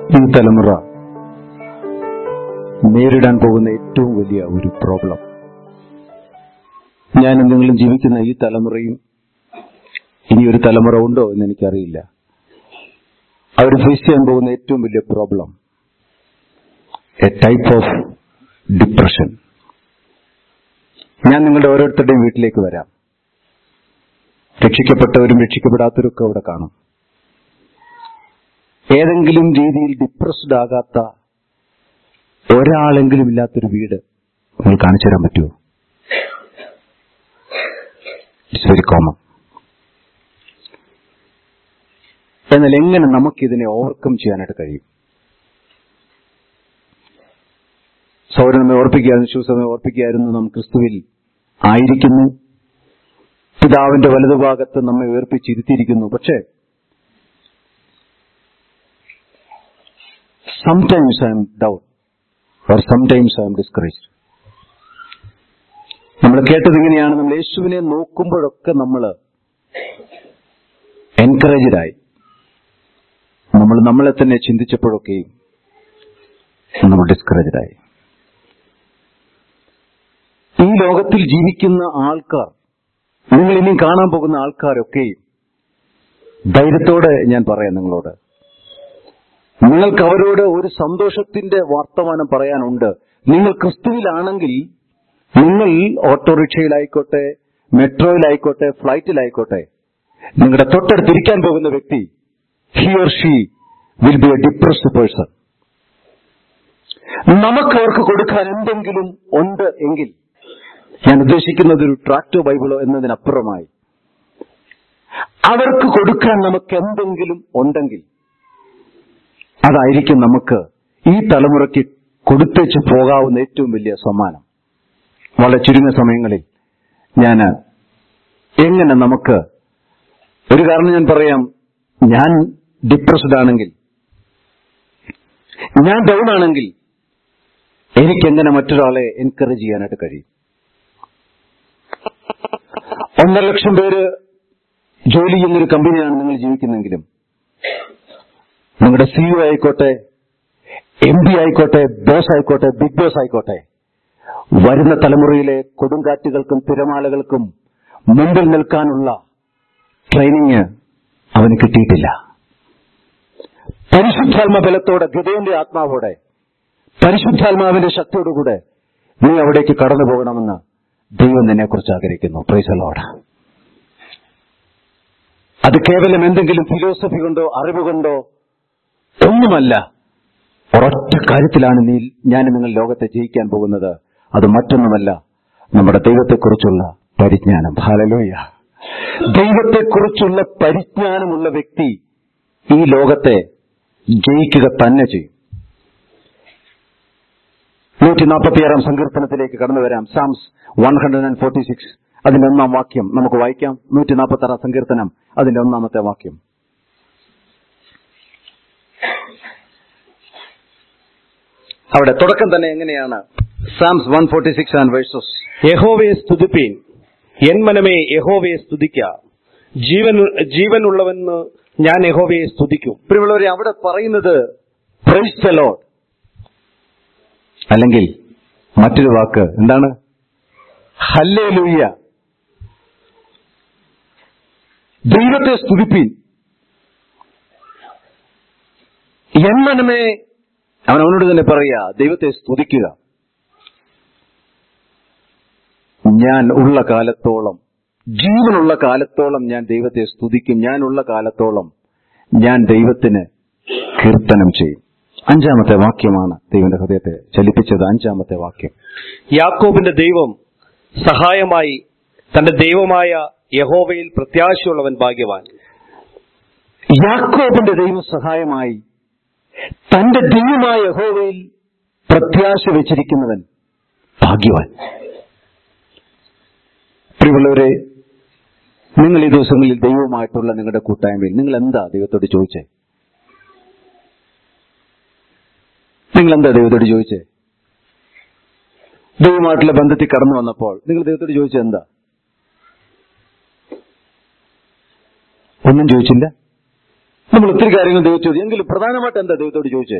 ഈ തലമുറ നേരിടാൻ പോകുന്ന ഏറ്റവും വലിയ ഒരു പ്രോബ്ലം ഞാനും നിങ്ങളും ജീവിക്കുന്ന ഈ തലമുറയും ഇനി ഒരു തലമുറ ഉണ്ടോ എന്ന് എനിക്കറിയില്ല അവർ ഫേസ് ചെയ്യാൻ പോകുന്ന ഏറ്റവും വലിയ problem a type of depression ഞാൻ നിങ്ങളുടെ ഓരോരുത്തരുടെയും വീട്ടിലേക്ക് വരാം രക്ഷിക്കപ്പെട്ടവരും രക്ഷിക്കപ്പെടാത്തവരും ഒക്കെ അവിടെ കാണും ഏതെങ്കിലും രീതിയിൽ ഡിപ്രസ്ഡ് ആകാത്ത ഒരാളെങ്കിലും ഇല്ലാത്തൊരു വീട് നിങ്ങൾ കാണിച്ചു തരാൻ പറ്റുമോ ഇറ്റ്സ് വെരി കോമൺ എന്നാൽ എങ്ങനെ നമുക്കിതിനെ ഓവർകം ചെയ്യാനായിട്ട് കഴിയും സൗരൻ നമ്മെ ഓർപ്പിക്കുകയായിരുന്നു ശിവസമയം ഓർപ്പിക്കുകയായിരുന്നു നാം ക്രിസ്തുവിൽ ആയിരിക്കുന്നു പിതാവിന്റെ വലതുഭാഗത്ത് നമ്മെ ഉയർപ്പിച്ചിരുത്തിയിരിക്കുന്നു പക്ഷേ sometimes I'm down or sometimes I'm discouraged നമ്മൾ കേട്ടത് ഇങ്ങനെയാണ് നമ്മൾ യേശുവിനെ നോക്കുമ്പോഴൊക്കെ നമ്മൾ എൻകറേജഡ് ആയി നമ്മൾ നമ്മളെ തന്നെ ചിന്തിച്ചപ്പോഴൊക്കെയും നമ്മൾ ഡിസ്കറേജഡ് ആയി ഈ ലോകത്തിൽ ജീവിക്കുന്ന ആൾക്കാർ നിങ്ങൾ ഇനി കാണാൻ പോകുന്ന ആൾക്കാരൊക്കെയും ധൈര്യത്തോടെ ഞാൻ പറയാം നിങ്ങളോട് നിങ്ങൾക്ക് അവരോട് ഒരു സന്തോഷത്തിന്റെ വർത്തമാനം പറയാനുണ്ട് നിങ്ങൾ ക്രിസ്തുവിലാണെങ്കിൽ നിങ്ങൾ ഓട്ടോറിക്ഷയിലായിക്കോട്ടെ മെട്രോയിലായിക്കോട്ടെ ഫ്ലൈറ്റിലായിക്കോട്ടെ നിങ്ങളുടെ തൊട്ടടുത്തിരിക്കാൻ പോകുന്ന വ്യക്തി he or she will be a depressed person നമുക്ക് അവർക്ക് കൊടുക്കാൻ എന്തെങ്കിലും ഉണ്ട് എങ്കിൽ ഞാൻ ഉദ്ദേശിക്കുന്നത് ഒരു ട്രാക്ടോ ബൈബിളോ എന്നതിനപ്പുറമായി അവർക്ക് കൊടുക്കാൻ നമുക്ക് എന്തെങ്കിലും ഉണ്ടെങ്കിൽ അതായിരിക്കും നമുക്ക് ഈ തലമുറയ്ക്ക് കൊടുത്തേച്ച് പോകാവുന്ന ഏറ്റവും വലിയ സമ്മാനം വളരെ ചുരുങ്ങിയ സമയങ്ങളിൽ ഞാൻ എങ്ങനെ നമുക്ക് ഒരു കാരണം ഞാൻ പറയാം ഞാൻ ഡിപ്രസ്ഡ് ആണെങ്കിൽ ഞാൻ ഡൗൺ ആണെങ്കിൽ എനിക്കെങ്ങനെ മറ്റൊരാളെ എൻകറേജ് ചെയ്യാനായിട്ട് കഴിയും ഒന്നര ലക്ഷം പേര് ജോലി ചെയ്യുന്നൊരു കമ്പനിയാണ് നിങ്ങൾ ജീവിക്കുന്നെങ്കിലും നിങ്ങളുടെ സിഇഒ ആയിക്കോട്ടെ എം പി ആയിക്കോട്ടെ ബോസ് ആയിക്കോട്ടെ ബിഗ് ബോസ് ആയിക്കോട്ടെ വരുന്ന തലമുറയിലെ കൊടുങ്കാറ്റുകൾക്കും തിരമാലകൾക്കും മുമ്പിൽ നിൽക്കാനുള്ള ട്രെയിനിങ് അവന് കിട്ടിയിട്ടില്ല പരിശുദ്ധാത്മ ബലത്തോടെ ഗതയുടെ ആത്മാവോടെ പരിശുദ്ധാത്മാവിന്റെ ശക്തിയോടുകൂടെ നീ അവിടേക്ക് കടന്നു പോകണമെന്ന് ദൈവം നിന്നെക്കുറിച്ച് ആഗ്രഹിക്കുന്നു പ്രൈസലോട് അത് കേവലം എന്തെങ്കിലും ഫിലോസഫി കൊണ്ടോ അറിവ് കൊണ്ടോ ഒന്നുമല്ല ഒരൊറ്റ കാര്യത്തിലാണ് നീ ഞാൻ നിങ്ങൾ ലോകത്തെ ജയിക്കാൻ പോകുന്നത് അത് മറ്റൊന്നുമല്ല നമ്മുടെ ദൈവത്തെക്കുറിച്ചുള്ള പരിജ്ഞാനം ഹാലലോയ ദൈവത്തെക്കുറിച്ചുള്ള പരിജ്ഞാനമുള്ള വ്യക്തി ഈ ലോകത്തെ ജയിക്കുക തന്നെ ചെയ്യും നൂറ്റി നാൽപ്പത്തിയാറാം സങ്കീർത്തനത്തിലേക്ക് കടന്നു വരാം psalms one hundred and forty six അതിന്റെ ഒന്നാം വാക്യം നമുക്ക് വായിക്കാം നൂറ്റി നാൽപ്പത്തി ആറാം സങ്കീർത്തനം അതിന്റെ ഒന്നാമത്തെ വാക്യം അവിടെ തുടക്കം തന്നെ എങ്ങനെയാണ് psalms one forty six and verses യഹോവയെ സ്തുതിപ്പീൻ എൻ മനമേ യഹോവയെ സ്തുതിക്ക ജീവൻ ജീവനുള്ളവെന്ന് ഞാൻ യഹോവയെ സ്തുതിക്കും പ്രിയമുള്ളവരെ അവിടെ പറയുന്നത് പ്രൈസ് ദ ലോഡ് അല്ലെങ്കിൽ മറ്റൊരു വാക്ക് എന്താണ് ഹല്ലേ ലൂയ്യ ദൈവത്തെ സ്തുതിപ്പീൻ എൻ മനമേ അവൻ അവനോട് തന്നെ പറയാ ദൈവത്തെ സ്തുതിക്കുക ഞാൻ ഉള്ള കാലത്തോളം ജീവനുള്ള കാലത്തോളം ഞാൻ ദൈവത്തെ സ്തുതിക്കും ഞാനുള്ള കാലത്തോളം ഞാൻ ദൈവത്തിന് കീർത്തനം ചെയ്യും അഞ്ചാമത്തെ വാക്യമാണ് ദൈവന്റെ ഹൃദയത്തെ ചലിപ്പിച്ചത് അഞ്ചാമത്തെ വാക്യം യാക്കോബിന്റെ ദൈവം സഹായമായി തന്റെ ദൈവമായ യഹോവയിൽ പ്രത്യാശയുള്ളവൻ ഭാഗ്യവാൻ യാക്കോബിന്റെ ദൈവ സഹായമായി തന്റെ ദൈവമായ യഹോവയിൽ പ്രത്യാശ വെച്ചിരിക്കുന്നവൻ ഭാഗ്യവാൻ പ്രിയമുള്ളവരെ നിങ്ങൾ ഈ ദിവസങ്ങളിൽ ദൈവവുമായിട്ടുള്ള നിങ്ങളുടെ കൂട്ടായ്മയിൽ നിങ്ങൾ എന്താ ദൈവത്തോട് ചോദിച്ചേ നിങ്ങൾ എന്താ ദൈവത്തോട് ചോദിച്ചേ ദൈവമായിട്ടുള്ള ബന്ധത്തിൽ കടന്നു വന്നപ്പോൾ നിങ്ങൾ ദൈവത്തോട് ചോദിച്ചത് എന്താ ഒന്നും ചോദിച്ചില്ല നമ്മൾ ഒത്തിരി കാര്യങ്ങൾ ദൈവം ചോദിച്ചു എങ്കിലും പ്രധാനമായിട്ട് എന്താ ദൈവത്തോട് ചോദിച്ചേ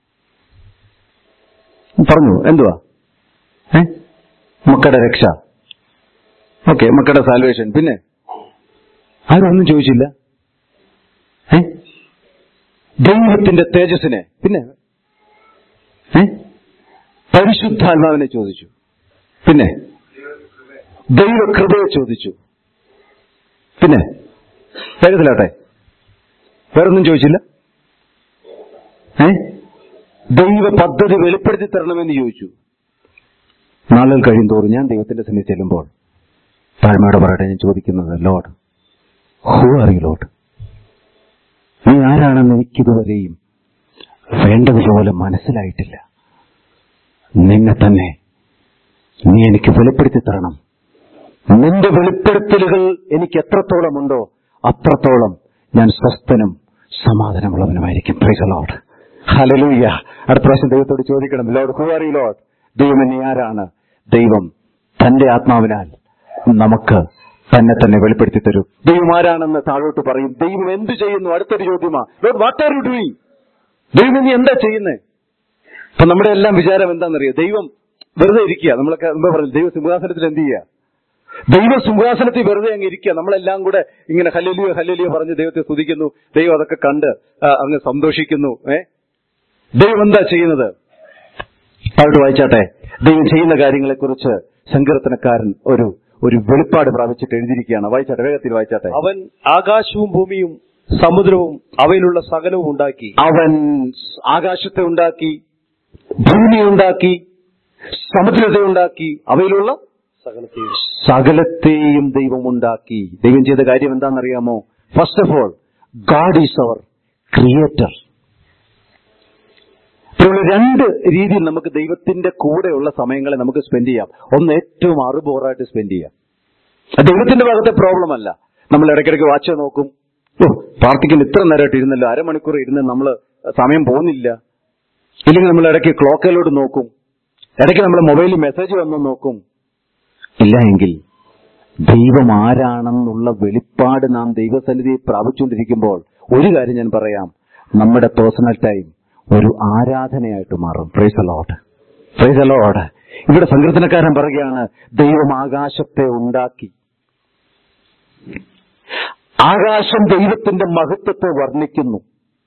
പറഞ്ഞു എന്തുവാ ഏ മക്കളുടെ രക്ഷ ഓക്കെ മക്കളുടെ സാൽവേഷൻ പിന്നെ ആരും ഒന്നും ചോദിച്ചില്ല ഏ ദൈവത്തിന്റെ തേജസ്സിനെ പിന്നെ ഏ പരിശുദ്ധാത്മാവിനെ ചോദിച്ചു പിന്നെ ദൈവകൃപയെ ചോദിച്ചു പിന്നെ വേഗത്തിലാട്ടെ വേറൊന്നും ചോദിച്ചില്ല ഏ ദൈവ പദ്ധതി വെളിപ്പെടുത്തി തരണമെന്ന് ചോദിച്ചു നാളുകൾ കഴിയുന്തോറും ഞാൻ ദൈവത്തിന്റെ സന്നിധി ചെല്ലുമ്പോൾ താഴ്മയോടെ പറയട്ടെ ഞാൻ ചോദിക്കുന്നത് lord who are you lord നീ ആരാണെന്ന് എനിക്കിതുവരെയും വേണ്ടതുപോലെ മനസ്സിലായിട്ടില്ല നിന്നെ തന്നെ നീ എനിക്ക് വെളിപ്പെടുത്തി തരണം നിന്റെ വെളിപ്പെടുത്തലുകൾ എനിക്ക് എത്രത്തോളം ഉണ്ടോ അത്രത്തോളം ഞാൻ സ്വസ്ഥനും സമാധാനമുള്ളവനുമായിരിക്കും പ്രൈസ് ലോഡ് ഹലലൂയ്യ അടുത്ത പ്രാവശ്യം ദൈവത്തോട് ചോദിക്കണം lord who are you lord ദൈവം നീ ആരാണ് ദൈവം തന്റെ ആത്മാവിനാൽ നമുക്ക് തന്നെ തന്നെ വെളിപ്പെടുത്തി തരും ദൈവം ആരാണെന്ന് താഴോട്ട് പറയും ദൈവം എന്ത് ചെയ്യുന്നു അടുത്തൊരു ചോദ്യമാ lord what are you doing ദൈവം നീ എന്താ ചെയ്യുന്നേ അപ്പൊ നമ്മുടെ എല്ലാം വിചാരം എന്താണെന്നറിയോ ദൈവം വെറുതെ ഇരിക്കുക നമ്മളൊക്കെ മുമ്പേ പറഞ്ഞു ദൈവ സിംഹാസനത്തിൽ എന്ത് ചെയ്യുക ദൈവ സിംഹാസനത്തിൽ വെറുതെ അങ്ങ് ഇരിക്കുക നമ്മളെല്ലാം കൂടെ ഇങ്ങനെ ഹല്ലലിയോ ഹല്ലലിയോ പറഞ്ഞ് ദൈവത്തെ സ്തുതിക്കുന്നു ദൈവം അതൊക്കെ കണ്ട് ആ, അങ്ങ് സന്തോഷിക്കുന്നു ഏ ദൈവം എന്താ ചെയ്യുന്നത് അവിടെ വായിച്ചാട്ടെ ദൈവം ചെയ്യുന്ന കാര്യങ്ങളെക്കുറിച്ച് സങ്കീർത്തനക്കാരൻ ഒരു ഒരു വെളിപ്പാട് പ്രാപിച്ചിട്ട് എഴുതിയിരിക്കുകയാണ് വായിച്ചാട്ടെ വേഗത്തിൽ വായിച്ചാട്ടെ അവൻ ആകാശവും ഭൂമിയും സമുദ്രവും അവയിലുള്ള സകലവും ഉണ്ടാക്കി അവൻ ആകാശത്തെ ഉണ്ടാക്കി ഭൂമി ഉണ്ടാക്കി സമുദ്രത്തെ ഉണ്ടാക്കി അവയിലുള്ള സകലത്തെയും സകലത്തെയും ദൈവം ഉണ്ടാക്കി ദൈവം ചെയ്ത കാര്യം എന്താണെന്നറിയാമോ first of all god is our creator രണ്ട് രീതിയിൽ നമുക്ക് ദൈവത്തിന്റെ കൂടെയുള്ള സമയങ്ങളെ നമുക്ക് സ്പെൻഡ് ചെയ്യാം ഒന്ന് ഏറ്റവും അറിബോറായിട്ട് സ്പെൻഡ് ചെയ്യാം അത് ദൈവത്തിന്റെ ഭാഗത്തെ പ്രോബ്ലം അല്ല നമ്മൾ ഇടയ്ക്കിടയ്ക്ക് വാച്ച് നോക്കും ഓ പ്രാർത്ഥിക്കുന്ന ഇത്ര നേരമായിട്ട് ഇരുന്നല്ലോ അരമണിക്കൂർ ഇരുന്ന് നമ്മൾ സമയം പോകുന്നില്ല ഇല്ലെങ്കിൽ നമ്മൾ ഇടയ്ക്ക് ക്ലോക്കിലോട്ട് നോക്കും ഇടയ്ക്ക് നമ്മൾ മൊബൈലിൽ മെസ്സേജ് വന്നു നോക്കും ഇല്ല എങ്കിൽ ദൈവം ആരാണെന്നുള്ള വെളിപ്പാട് നാം ദൈവസന്നിധിയെ പ്രാപിച്ചുകൊണ്ടിരിക്കുമ്പോൾ ഒരു കാര്യം ഞാൻ പറയാം നമ്മുടെ പേഴ്സണൽ ടൈം ഒരു ആരാധനയായിട്ട് മാറും പ്രൈസ് അലോട്ട് പ്രൈസ് അലോട്ട് ഇവിടെ സങ്കീർത്തനക്കാരൻ പറയുകയാണ് ദൈവം ആകാശത്തെ ഉണ്ടാക്കി ആകാശം ദൈവത്തിന്റെ മഹത്വത്തെ വർണ്ണിക്കുന്നു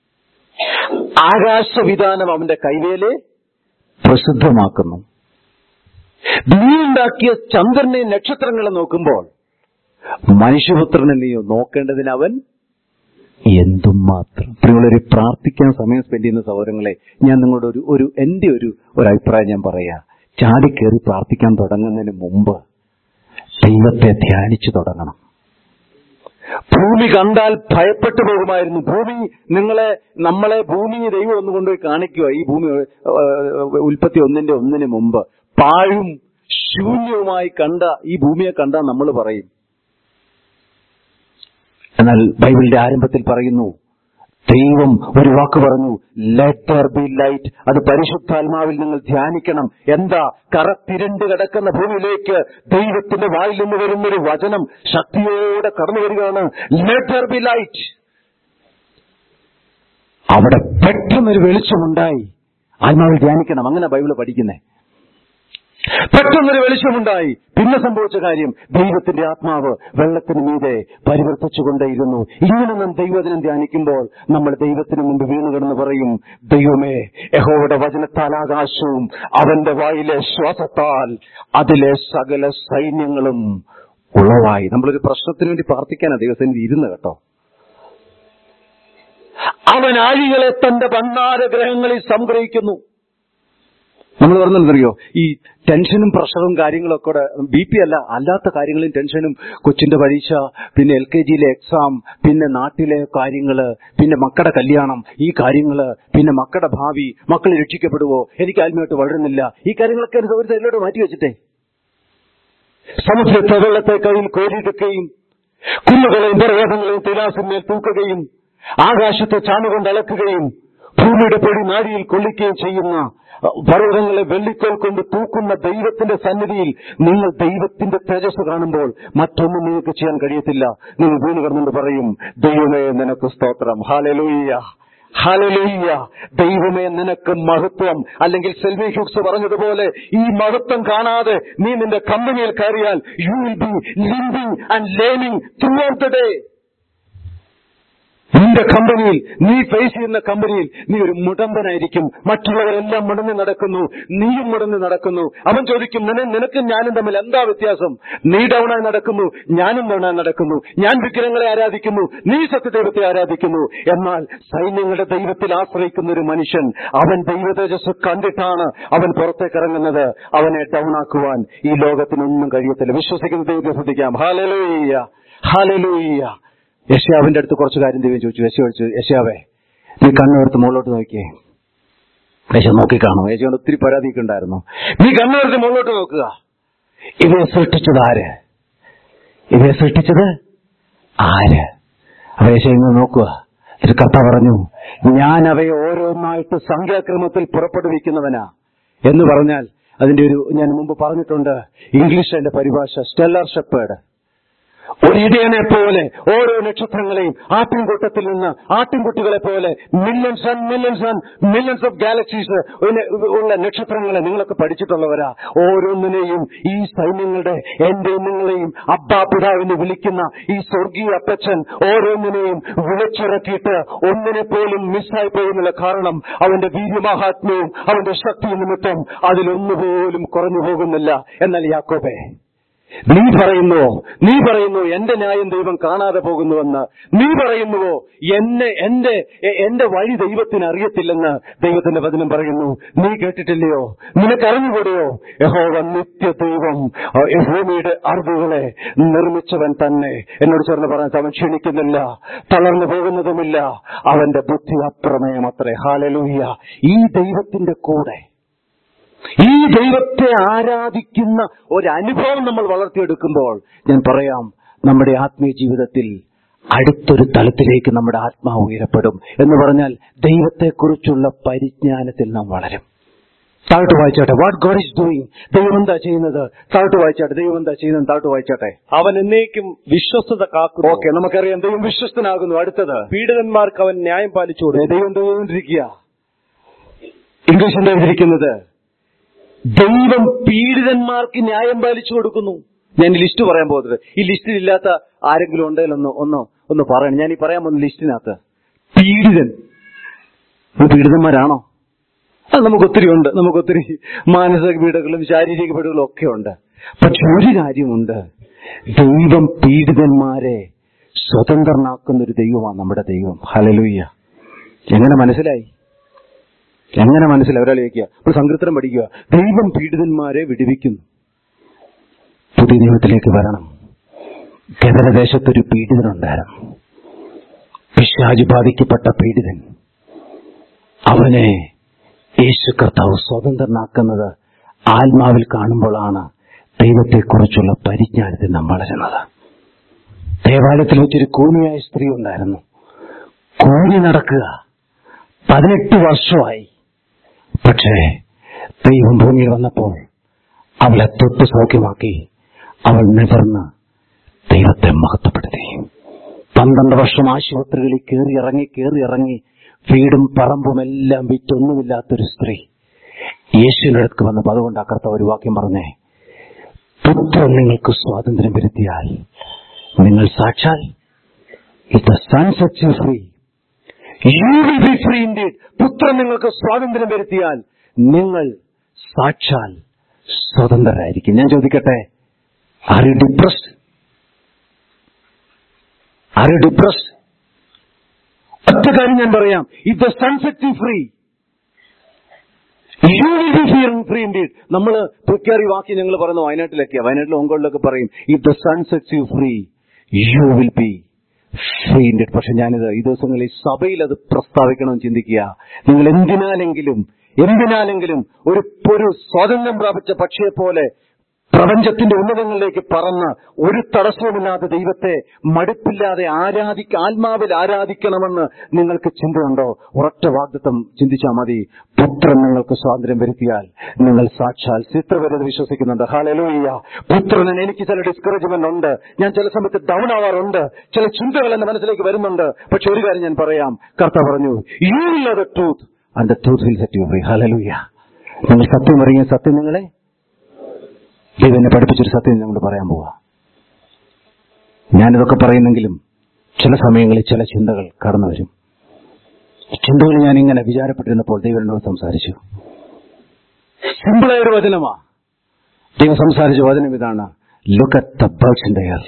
ആകാശവിധാനം അവന്റെ കൈവേലെ പ്രസിദ്ധമാക്കുന്നു നീ ഉണ്ടാക്കിയ ചന്ദ്രനെ നക്ഷത്രങ്ങളെ നോക്കുമ്പോൾ മനുഷ്യപുത്രനെ നീയോ നോക്കേണ്ടതിന് അവൻ എന്തും മാത്രം പ്രിയമുള്ളൊരു പ്രാർത്ഥിക്കാൻ സമയം സ്പെൻഡ് ചെയ്യുന്ന സഹോദരങ്ങളെ ഞാൻ നിങ്ങളുടെ ഒരു ഒരു എന്റെ ഒരു ഒരു അഭിപ്രായം ഞാൻ പറയാ ചാടിക്കേറി പ്രാർത്ഥിക്കാൻ തുടങ്ങുന്നതിന് മുമ്പ് ദൈവത്തെ ധ്യാനിച്ചു തുടങ്ങണം ഭൂമി കണ്ടാൽ ഭയപ്പെട്ടു പോകുമായിരുന്നു ഭൂമി നിങ്ങളെ നമ്മളെ ഭൂമി ദൈവം ഒന്ന് കൊണ്ടുപോയി കാണിക്കുക ഈ ഭൂമി ഏഹ്, ഉൽപ്പത്തി ഒന്നിന്റെ ഒന്നിന് മുമ്പ് പാഴും ശൂന്യവുമായി കണ്ട ഈ ഭൂമിയെ കണ്ടാൽ നമ്മൾ പറയും എന്നാൽ ബൈബിളിന്റെ ആരംഭത്തിൽ പറയുന്നു ദൈവം ഒരു വാക്ക് പറഞ്ഞു ലെറ്റർ ബി ലൈറ്റ് അത് പരിശുദ്ധാത്മാവിൽ നിങ്ങൾ ധ്യാനിക്കണം എന്താ കറത്തിരണ്ട് കിടക്കുന്ന ഭൂമിയിലേക്ക് ദൈവത്തിന്റെ വായിൽ നിന്ന് വരുന്നൊരു വചനം ശക്തിയോടെ കടന്നു വരികയാണ് ലെറ്റർ ബി ലൈറ്റ് അവിടെ പെട്ടെന്നൊരു വെളിച്ചമുണ്ടായി ആത്മാവിൽ ധ്യാനിക്കണം അങ്ങനെ ബൈബിള് പഠിക്കുന്നേ പെട്ടെന്നൊരു വെളിച്ചമുണ്ടായി പിന്നെ സംഭവിച്ച കാര്യം ദൈവത്തിന്റെ ആത്മാവ് വെള്ളത്തിന് മീതെ പരിവർത്തിച്ചുകൊണ്ടേയിരുന്നു ഇങ്ങനെ നാം ദൈവദിനം ധ്യാനിക്കുമ്പോൾ നമ്മൾ ദൈവത്തിന് മുമ്പ് വീണു കിടന്ന് പറയും ദൈവമേ യഹോവയുടെ വചനത്താൽ ആകാശവും അവന്റെ വായിലെ ശ്വാസത്താൽ അതിലെ സകല സൈന്യങ്ങളും ഉളവായി നമ്മളൊരു പ്രശ്നത്തിന് വേണ്ടി പ്രാർത്ഥിക്കാനാണ് ദൈവത്തിന് ഇരുന്ന് കേട്ടോ അവൻ ആഴികളെ തന്റെ ഭണ്ണാര ഗ്രഹങ്ങളിൽ സംഗ്രഹിക്കുന്നു നമ്മൾ പറഞ്ഞെന്തറിയോ ഈ ടെൻഷനും പ്രഷറും കാര്യങ്ങളൊക്കെ കൂടെ ബി പി അല്ല അല്ലാത്ത കാര്യങ്ങളും ടെൻഷനും കൊച്ചിന്റെ പരീക്ഷ പിന്നെ എൽ കെ ജിയിലെ എക്സാം പിന്നെ നാട്ടിലെ കാര്യങ്ങള് പിന്നെ മക്കളുടെ കല്യാണം ഈ കാര്യങ്ങള് പിന്നെ മക്കളുടെ ഭാവി മക്കൾ രക്ഷിക്കപ്പെടുവോ എനിക്ക് ആത്മീയമായിട്ട് വളരുന്നില്ല ഈ കാര്യങ്ങളൊക്കെ ഒരു ഒരു സൈഡിലോട്ട് മാറ്റി വെച്ചിട്ടേ സമുദ്രത്തെ വെള്ളത്തെ കയ്യിൽ കോരിയെടുക്കുകയും കുന്നുകളെയും പർവ്വതങ്ങളെയും തുലാസിന്മേൽ തൂക്കുകയും ആകാശത്തെ ചാണുകൊണ്ട് അളക്കുകയും ഭൂമിയുടെ പൊടി നാഴിയിൽ കൊള്ളിക്കുകയും ചെയ്യുന്ന അഹ്, പർവ്വതങ്ങളെ വെള്ളിക്കോൽ കൊണ്ട് തൂക്കുന്ന ദൈവത്തിന്റെ സന്നിധിയിൽ നിങ്ങൾ ദൈവത്തിന്റെ തേജസ് കാണുമ്പോൾ മറ്റൊന്നും നിങ്ങൾക്ക് ചെയ്യാൻ കഴിയത്തില്ല നിങ്ങൾ വീണ് കിടന്നുകൊണ്ട് പറയും ദൈവമേ നിനക്ക് സ്തോത്രം ഹാലലൂയ്യ ഹാലലൂയ്യ ദൈവമേ നിനക്ക് മഹത്വം അല്ലെങ്കിൽ സെൽവി ഹ്യൂക്സ് പറഞ്ഞതുപോലെ ഈ മഹത്വം കാണാതെ നീ നിന്റെ കമ്പനിയിൽ കയറിയാൽ you will be living and learning throughout the day നിന്റെ കമ്പനിയിൽ നീ ഫേസ് ചെയ്യുന്ന കമ്പനിയിൽ നീ ഒരു മുടമ്പനായിരിക്കും മറ്റുള്ളവരെല്ലാം മുടന്ന് നടക്കുന്നു നീയും മുടന്ന് നടക്കുന്നു അവൻ ചോദിക്കും നിന നിനക്കും ഞാനും തമ്മിൽ എന്താ വ്യത്യാസം നീ ഡൗണായി നടക്കുന്നു ഞാനും ഡൗണായി നടക്കുന്നു ഞാൻ വിഗ്രഹങ്ങളെ ആരാധിക്കുന്നു നീ സത്യദൈവത്തെ ആരാധിക്കുന്നു എന്നാൽ സൈന്യങ്ങളുടെ ദൈവത്തിൽ ആശ്രയിക്കുന്ന ഒരു മനുഷ്യൻ അവൻ ദൈവ തേജസ് കണ്ടിട്ടാണ് അവൻ പുറത്തേക്ക് ഇറങ്ങുന്നത് അവനെ ഡൗൺ ആക്കുവാൻ ഈ ലോകത്തിനൊന്നും കഴിയത്തില്ല വിശ്വസിക്കുന്ന ദൈവത്തെ ശ്രദ്ധിക്കാം ഹാലലൂയ്യ ഹാലലൂയ്യ യശ്യാവിന്റെ അടുത്ത് കുറച്ച് കാര്യം ദൈവം ചോദിച്ചു യശ ചോദിച്ചു യശ്യാവേ നീ കണ്ണുയർത്ത് മുകളിലോട്ട് നോക്കിയേ യശ നോക്കിക്കാണോ യശയോട് ഒത്തിരി പരാതിയൊക്കെ ഉണ്ടായിരുന്നു നീ കണ്ണുയർത്തി മുകളിലോട്ട് നോക്കുക ഇവയെ സൃഷ്ടിച്ചത് ആര് ഇവയെ സൃഷ്ടിച്ചത് ആര് അവ യശ ഇങ്ങനെ നോക്കുക ഒരു കഥ പറഞ്ഞു ഞാൻ അവയെ ഓരോന്നായിട്ട് സംഖ്യാക്രമത്തിൽ പുറപ്പെടുവിക്കുന്നവനാ എന്ന് പറഞ്ഞാൽ അതിന്റെ ഒരു ഞാൻ മുമ്പ് പറഞ്ഞിട്ടുണ്ട് ഇംഗ്ലീഷ് അതിന്റെ പരിഭാഷ സ്റ്റെല്ലർ ഷെപ്പേഡ് ഒരു ഇടയനെ പോലെ ഓരോ നക്ഷത്രങ്ങളെയും ആട്ടിൻകൂട്ടത്തിൽ നിന്ന് ആട്ടിൻകുട്ടികളെ പോലെ millions and millions and millions of galaxies ഉള്ള നക്ഷത്രങ്ങളെ നിങ്ങളൊക്കെ പഠിച്ചിട്ടുള്ളവരാ ഓരോന്നിനെയും ഈ സൈന്യങ്ങളുടെ എന്റെയും നിങ്ങളെയും അബ്ബാ പിതാവിന് വിളിക്കുന്ന ഈ സ്വർഗീയ അപ്പച്ചൻ ഓരോന്നിനെയും വിളിച്ചിറക്കിയിട്ട് ഒന്നിനെ പോലും മിസ്സായി പോകുന്നില്ല കാരണം അവന്റെ വീര്യമാഹാത്മ്യവും അവന്റെ ശക്തി നിമിത്തം അതിലൊന്നുപോലും കുറഞ്ഞു പോകുന്നില്ല എന്നാൽ യാക്കോബേ നീ പറയുന്നുവോ നീ പറയുന്നു എന്റെ ന്യായം ദൈവം കാണാതെ പോകുന്നുവെന്ന് നീ പറയുന്നുവോ എന്നെ എന്റെ എ- എന്റെ വഴി ദൈവത്തിന് അറിയത്തില്ലെന്ന് ദൈവത്തിന്റെ വചനം പറയുന്നു നീ കേട്ടിട്ടില്ലയോ നിനക്കറിഞ്ഞുകൂടെയോ യഹോവ നിത്യ ദൈവം ആ, ഈ ഭൂമിയുടെ അറിവുകളെ നിർമ്മിച്ചവൻ തന്നെ എന്നോട് ചേർന്ന് പറഞ്ഞ അവൻ ക്ഷണിക്കുന്നില്ല തളർന്നു പോകുന്നതുമില്ല അവന്റെ ബുദ്ധി അപ്രമേയം അത്രേ ഹാലലൂയ്യ ഈ ദൈവത്തിന്റെ കൂടെ ഈ ദൈവത്തെ ആരാധിക്കുന്ന ഒരനുഭവം നമ്മൾ വളർത്തിയെടുക്കുമ്പോൾ ഞാൻ പറയാം നമ്മുടെ ആത്മീയ ജീവിതത്തിൽ അടുത്തൊരു തലത്തിലേക്ക് നമ്മുടെ ആത്മാവ് ഉയരപ്പെടും എന്ന് പറഞ്ഞാൽ ദൈവത്തെക്കുറിച്ചുള്ള പരിജ്ഞാനത്തിൽ നാം വളരും താഴ്ത്തു വായിച്ചാട്ടെ വാട്ട് ഗോഡ് ഈസ് ഡൂയിങ് ദൈവം എന്താ ചെയ്യുന്നത് താഴ്ത്തു വായിച്ചാട്ടെ ദൈവം എന്താ ചെയ്യുന്നത് താഴ്ത്തു വായിച്ചാട്ടെ അവൻ എന്നേക്കും വിശ്വസ്തത കാക്കുന്നു ഓക്കെ നമുക്കറിയാം ദൈവം വിശ്വസ്തനാകുന്നു അടുത്തത് പീഡിതന്മാർക്ക് അവൻ ന്യായം പാലിച്ചു ദേ, കൊടുക്കും ദൈവം ചെയ്തുകൊണ്ടിരിക്കുക ഇംഗ്ലീഷ് എന്താ എഴുതിയിരിക്കുന്നത് ദൈവം പീഡിതന്മാർക്ക് ന്യായം പാലിച്ചു കൊടുക്കുന്നു ഞാൻ ഈ ലിസ്റ്റ് പറയാൻ പോകുന്നത് ഈ ലിസ്റ്റിൽ ഇല്ലാത്ത ആരെങ്കിലും ഉണ്ടെങ്കിൽ ഒന്ന് ഒന്ന് ഒന്ന് പറയണം ഞാൻ ഈ പറയാൻ പോകുന്ന ലിസ്റ്റിനകത്ത് പീഡിതൻ നമ്മൾ പീഡിതന്മാരാണോ അത് നമുക്ക് ഒത്തിരി ഉണ്ട് നമുക്ക് ഒത്തിരി മാനസിക പീഡകളും ശാരീരിക പീഡകളും ഒക്കെ ഉണ്ട് പക്ഷെ ഒരു കാര്യമുണ്ട് ദൈവം പീഡിതന്മാരെ സ്വതന്ത്രനാക്കുന്ന ഒരു ദൈവമാണ് നമ്മുടെ ദൈവം ഹലലുയ്യ എങ്ങനെ മനസ്സിലായി എങ്ങനെ മനസ്സിലായി ഒരാൾ ചോദിക്കുക അപ്പോൾ സങ്കീർത്തനം പഠിക്കുക ദൈവം പീഡിതന്മാരെ വിടുവിക്കുന്നു പുതിയ ദൈവത്തിലേക്ക് വരണം ഗതരദേശത്തൊരു പീഡിതനുണ്ടായിരുന്നു പിശാജ് ബാധിക്കപ്പെട്ട പീഡിതൻ അവനെ യേശു കർത്താവ് സ്വതന്ത്രനാക്കുന്നത് ആത്മാവിൽ കാണുമ്പോഴാണ് ദൈവത്തെക്കുറിച്ചുള്ള പരിജ്ഞാനത്തിൽ നാം വളരുന്നത് ദേവാലയത്തിൽ വെച്ചൊരു കൂനിയായ സ്ത്രീ ഉണ്ടായിരുന്നു കൂനി നടക്കുക പതിനെട്ട് വർഷമായി പക്ഷേ ദൈവം ഭൂമിയിൽ വന്നപ്പോൾ അവളെ തൊട്ട് സൗഖ്യമാക്കി അവൾ നിവർന്ന് ദൈവത്തെ മഹത്വപ്പെടുത്തി പന്ത്രണ്ട് വർഷം ആശുപത്രികളിൽ കയറി ഇറങ്ങി കയറി ഇറങ്ങി വീടും പറമ്പും എല്ലാം വിറ്റൊന്നുമില്ലാത്തൊരു സ്ത്രീ യേശുവിന്റെ അടുത്ത് വന്നപ്പോൾ അതുകൊണ്ട് അക്കർത്ത ഒരു വാക്യം പറഞ്ഞേ പുത്രൻ നിങ്ങൾക്ക് സ്വാതന്ത്ര്യം വരുത്തിയാൽ നിങ്ങൾ സാക്ഷാൽ ഇത് son sets you free you will be free indeed പുത്രൻ നിങ്ങൾക്ക് സ്വാതന്ത്ര്യം വരുത്തിയാൽ നിങ്ങൾ സാക്ഷാൽ സ്വതന്ത്രരായിരിക്കും ഞാൻ ചോദിക്കട്ടെ are you depressed are you depressed ഒറ്റ കാര്യം ഞാൻ പറയാം if the son set you free you will be fear free indeed നമ്മൾ പ്രഖ്യാറി വാക്യം ഞങ്ങൾ പറയുന്ന വയനാട്ടിലൊക്കെയാ വയനാട്ടിൽ ഒങ്കോളിലൊക്കെ പറയും if the son sets you free you will be free indeed പക്ഷെ ഞാനിത് ഈ ദിവസങ്ങളിൽ സഭയിൽ അത് പ്രസ്താവിക്കണമെന്ന് ചിന്തിക്കുക നിങ്ങൾ എന്തിനാലെങ്കിലും എന്തിനാലെങ്കിലും ഒരു ഒരു സ്വാതന്ത്ര്യം പ്രാപിച്ച പക്ഷിയെ പോലെ പ്രപഞ്ചത്തിന്റെ ഉന്നതങ്ങളിലേക്ക് പറന്ന് ഒരു തടസ്സവുമില്ലാതെ ദൈവത്തെ മടുപ്പില്ലാതെ ആരാധിക്ക ആത്മാവിൽ ആരാധിക്കണമെന്ന് നിങ്ങൾക്ക് ചിന്തയുണ്ടോ ഒരൊറ്റ വാഗ്ദത്വം ചിന്തിച്ചാൽ മതി പുത്രൻ നിങ്ങൾക്ക് സ്വാതന്ത്ര്യം വരുത്തിയാൽ നിങ്ങൾ സാക്ഷാൽ ചിത്രവരത് വിശ്വസിക്കുന്നുണ്ട് ഹാലലൂയ്യ പുത്രന് എനിക്ക് ചില ഡിസ്കറേജ്മെന്റ് ഉണ്ട് ഞാൻ ചില സമയത്ത് ഡൗൺ ആവാറുണ്ട് ചില ചിന്തകൾ എന്റെ മനസ്സിലേക്ക് വരുന്നുണ്ട് പക്ഷെ ഒരു കാര്യം ഞാൻ പറയാം കർത്ത പറഞ്ഞു you will the truth and the truth will set you free hallelujah നിങ്ങൾ സത്യം അറിയ സത്യം നിങ്ങളെ ദൈവം എന്നെ പഠിപ്പിച്ചൊരു സത്യം ഞങ്ങൾ പറയാൻ പോവാ ഞാനിതൊക്കെ പറയുന്നെങ്കിലും ചില സമയങ്ങളിൽ ചില ചിന്തകൾ കടന്നു വരും ചിന്തകൾ ഞാൻ ഇങ്ങനെ വിചാരപ്പെട്ടിരുന്നപ്പോൾ ദൈവം എന്നോട് സംസാരിച്ചു സിമ്പിളായ ഒരു വചനമാ ദൈവം സംസാരിച്ച വചനം ഇതാണ് look at the birds in the air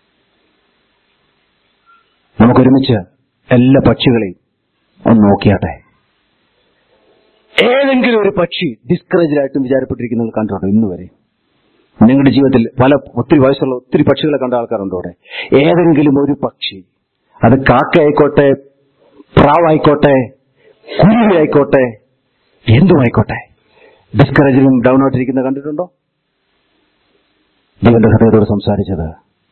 നമുക്കൊരുമിച്ച് എല്ലാ പക്ഷികളെയും ഒന്ന് നോക്കിയാട്ടെ ഏതെങ്കിലും ഒരു പക്ഷി ഡിസ്കറേജിലായിട്ടും വിചാരപ്പെട്ടിരിക്കുന്നത് കണ്ടിട്ടുണ്ടോ ഇന്ന് വരെ നിങ്ങളുടെ ജീവിതത്തിൽ പല ഒത്തിരി വയസ്സുള്ള ഒത്തിരി പക്ഷികളെ കണ്ട ആൾക്കാരുണ്ട് അവിടെ ഏതെങ്കിലും ഒരു പക്ഷി അത് കാക്കയായിക്കോട്ടെ പ്രാവായിക്കോട്ടെ കുരുവി ആയിക്കോട്ടെ എന്തുമായിക്കോട്ടെ ഡിസ്കറേജിലും ഡൗൺ ആയിട്ടിരിക്കുന്നത് കണ്ടിട്ടുണ്ടോ ദൈവന്റെ ഹൃദയത്തോട് സംസാരിച്ചത്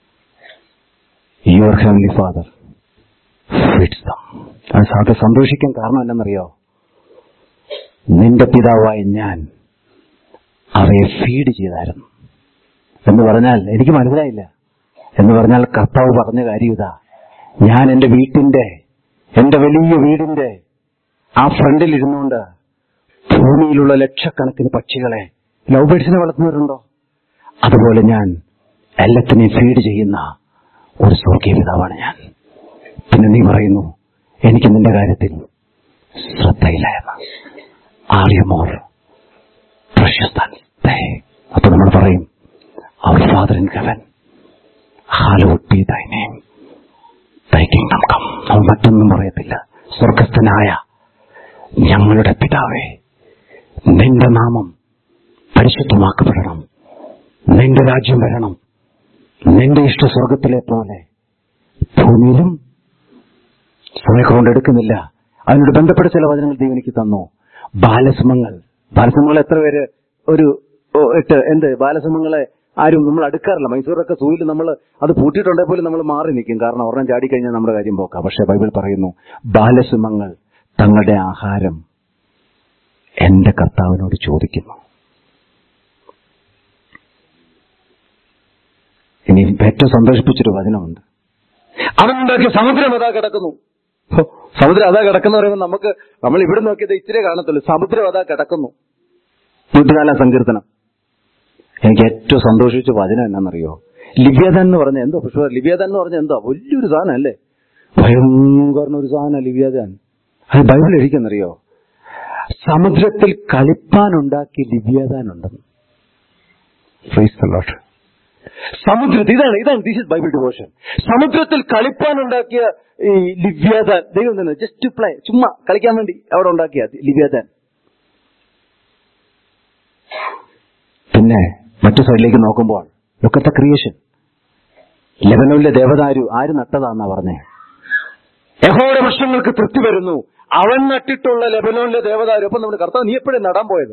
your heavenly father feeds them അത് സന്തോഷിക്കാൻ കാരണം എന്നറിയോ നിന്റെ പിതാവായ ഞാൻ അവയെ ഫീഡ് ചെയ്തായിരുന്നു എന്ന് പറഞ്ഞാൽ എനിക്ക് മനസ്സിലായില്ല എന്ന് പറഞ്ഞാൽ കർത്താവ് പറഞ്ഞ കാര്യം ഇതാ ഞാൻ എന്റെ വീട്ടിന്റെ എന്റെ വലിയ വീടിന്റെ ആ ഫ്രണ്ടിൽ ഇരുന്നുകൊണ്ട് ഭൂമിയിലുള്ള ലക്ഷക്കണക്കിന് പക്ഷികളെ ലവ് ബേഡ്സിനെ വളർത്തുന്നവരുണ്ടോ അതുപോലെ ഞാൻ എല്ലാത്തിനെയും ഫീഡ് ചെയ്യുന്ന ഒരു സ്വർഗീയ പിതാവാണ് ഞാൻ പിന്നെ നീ പറയുന്നു എനിക്ക് നിന്റെ കാര്യത്തിൽ ശ്രദ്ധയില്ലായിരുന്നു ആർ യു മോർ പ്രശസ്തൻ അപ്പൊ നമ്മൾ പറയും our father in heaven hallowed be thy name thy kingdom come നമ്മൾ മറ്റൊന്നും പറയത്തില്ല സ്വർഗസ്ഥനായ ഞങ്ങളുടെ പിതാവേ നിന്റെ നാമം പരിശുദ്ധമാക്കപ്പെടണം നിന്റെ രാജ്യം വരണം നിന്റെ ഇഷ്ട സ്വർഗത്തിലെ പോലെ ഭൂമിയിലും സമയക്കൊണ്ട് എടുക്കുന്നില്ല അതിനോട് ബന്ധപ്പെട്ട ചില വചനങ്ങൾ ദൈവം എനിക്ക് തന്നു ബാലസിംഹങ്ങൾ ബാലസിംഹങ്ങൾ എത്ര പേര് ഒരു ഓ, എട്ട് എന്ത് ബാലസിംഹങ്ങളെ ആരും നമ്മൾ അടുക്കാറില്ല മൈസൂരൊക്കെ സൂയിൽ നമ്മൾ അത് പൂട്ടിയിട്ടുണ്ടെങ്കിൽ പോലും നമ്മൾ മാറി നിൽക്കും കാരണം ഒരെണ്ണം ചാടിക്കഴിഞ്ഞാൽ നമ്മുടെ കാര്യം പോക്കാം പക്ഷെ ബൈബിൾ പറയുന്നു ബാലസിംഹങ്ങൾ തങ്ങളുടെ ആഹാരം എന്റെ കർത്താവിനോട് ചോദിക്കുന്നു ഇനി ഏറ്റവും സന്തോഷിപ്പിച്ചൊരു വചനമുണ്ട് അവനുണ്ടാക്കിയ സമുദ്രം അതാ കിടക്കുന്നു ഹോ, സമുദ്രം അതാ കിടക്കുന്ന പറയുമ്പോൾ നമുക്ക് നമ്മൾ ഇവിടെ നോക്കിയത് ഇച്ചിരി കാണത്തുള്ളൂ സമുദ്രം അതാ കിടക്കുന്നു നൂറ്റിനാലാം സങ്കീർത്തനം എനിക്ക് ഏറ്റവും സന്തോഷിച്ച വചനം എന്നാണെന്നറിയോ ലിവ്യതൻ എന്ന് പറഞ്ഞ എന്തോ പക്ഷേ ലിവ്യതൻ എന്ന് പറഞ്ഞ എന്തോ വലിയൊരു സാധനം അല്ലേ ഭയങ്കര ഒരു സാധനം ലിവ്യതൻ അത് ബൈബിൾ എഴുതിക്കുന്നറിയോ സമുദ്രത്തിൽ കളിപ്പാനുണ്ടാക്കി ലിവ്യതാൻ ഉണ്ടെന്ന് Praise the Lord. സമുദ്രത്തിൽ ഇതാണ് ഇതാണ് ദിസ് ഇസ് ബൈബിൾ ഡിവോഷൻ സമുദ്രത്തിൽ കളിപ്പാനുണ്ടാക്കിയ ഈ ലിവ്യാദാൻ ദൈവം തന്നെ ജസ്റ്റ് പ്ലേ ചുമ്മാ കളിക്കാൻ വേണ്ടി അവിടെ ഉണ്ടാക്കിയ ലിവ്യാദാൻ പിന്നെ മറ്റു സൈഡിലേക്ക് നോക്കുമ്പോൾ ലുക്കത്തെ ക്രിയേഷൻ ലെബനോനിലെ ദേവദാരു ആര് നട്ടതാന്നാ പറഞ്ഞേ യഹോയുടെ വർഷങ്ങൾക്ക് തൃപ്തി വരുന്നു അവൻ നട്ടിട്ടുള്ള ലെബനോനിലെ ദേവദാരു അപ്പൊ നമ്മുടെ കർത്താവ് നീ എപ്പോഴും നടാൻ പോയത്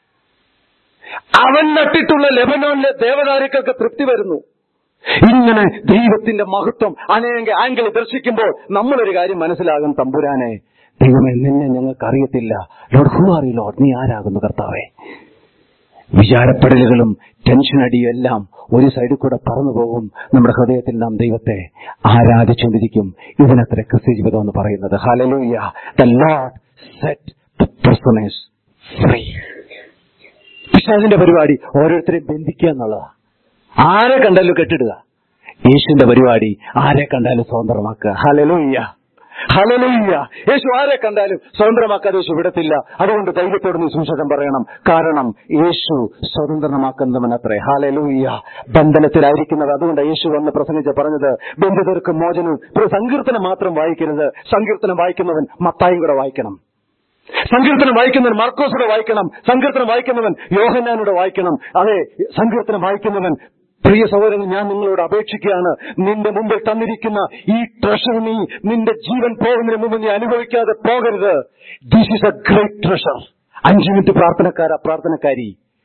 അവൻ നട്ടിട്ടുള്ള ലെബനോനിലെ ദേവദാരുക്കൾക്ക് തൃപ്തി വരുന്നു ഇങ്ങനെ ദൈവത്തിന്റെ മഹത്വം അനേക ആംഗിൾ ദർശിക്കുമ്പോൾ നമ്മളൊരു കാര്യം മനസ്സിലാകും തമ്പുരാനെ ദൈവമേ നിന്നെ ഞങ്ങൾക്ക് അറിയത്തില്ല ലോഡ് ഹു ആർ ലോഡ് നീ ആരാകുന്നു കർത്താവേ വിചാരപ്പെടലുകളും ടെൻഷൻ അടിയും എല്ലാം ഒരു സൈഡിൽ കൂടെ പറന്നു പോകും നമ്മുടെ ഹൃദയത്തിൽ നാം ദൈവത്തെ ആരാധിച്ചുകൊണ്ടിരിക്കും ഇതിനത്ര ക്രിസ്ത്യ ജീവിതം എന്ന് പറയുന്നത് hallelujah the Lord set the prisoners free പിശാചിന്റെ പരിപാടി ഓരോരുത്തരെയും ബന്ധിക്കുക എന്നുള്ളതാ ആരെ കണ്ടാലും കെട്ടിടുക യേശുവിന്റെ പരിപാടി ആരെ കണ്ടാലും സ്വതന്ത്രമാക്കുക ഹലലൂയ്യ ഹലലൂയ്യ യേശു ആരെ കണ്ടാലും സ്വതന്ത്രമാക്കാതെ യേശു വിടത്തില്ല അതുകൊണ്ട് ധൈര്യത്തോട് നീ സുവിശേഷം പറയണം കാരണം യേശു സ്വതന്ത്രമാക്കുന്നവനത്രേ ഹാലലൂയ്യ ബന്ധനത്തിലായിരിക്കുന്നത് അതുകൊണ്ട് യേശു വന്ന് പ്രസംഗിച്ച് പറഞ്ഞത് ബന്ധിതർക്ക് മോചനവും ഇപ്പൊ സങ്കീർത്തനം മാത്രം വായിക്കരുത് സങ്കീർത്തനം വായിക്കുന്നവൻ മത്തായും കൂടെ വായിക്കണം സങ്കീർത്തനം വായിക്കുന്നവൻ മാർക്കോസൂടെ വായിക്കണം സങ്കീർത്തനം വായിക്കുന്നവൻ യോഹന്നാനൂടെ വായിക്കണം അതെ സങ്കീർത്തനം വായിക്കുന്നവൻ പ്രിയ സഹോദരൻ ഞാൻ നിങ്ങളോട് അപേക്ഷിക്കുകയാണ് നിന്റെ മുമ്പിൽ തന്നിരിക്കുന്ന ഈ ട്രഷർ നീ നിന്റെ ജീവൻ പോകുന്നതിന് മുമ്പ് നീ അനുഭവിക്കാതെ പോകരുത് this is a great treasure അഞ്ചു മിനിറ്റ് പ്രാർത്ഥനക്കാര പ്രാർത്ഥനക്കാരി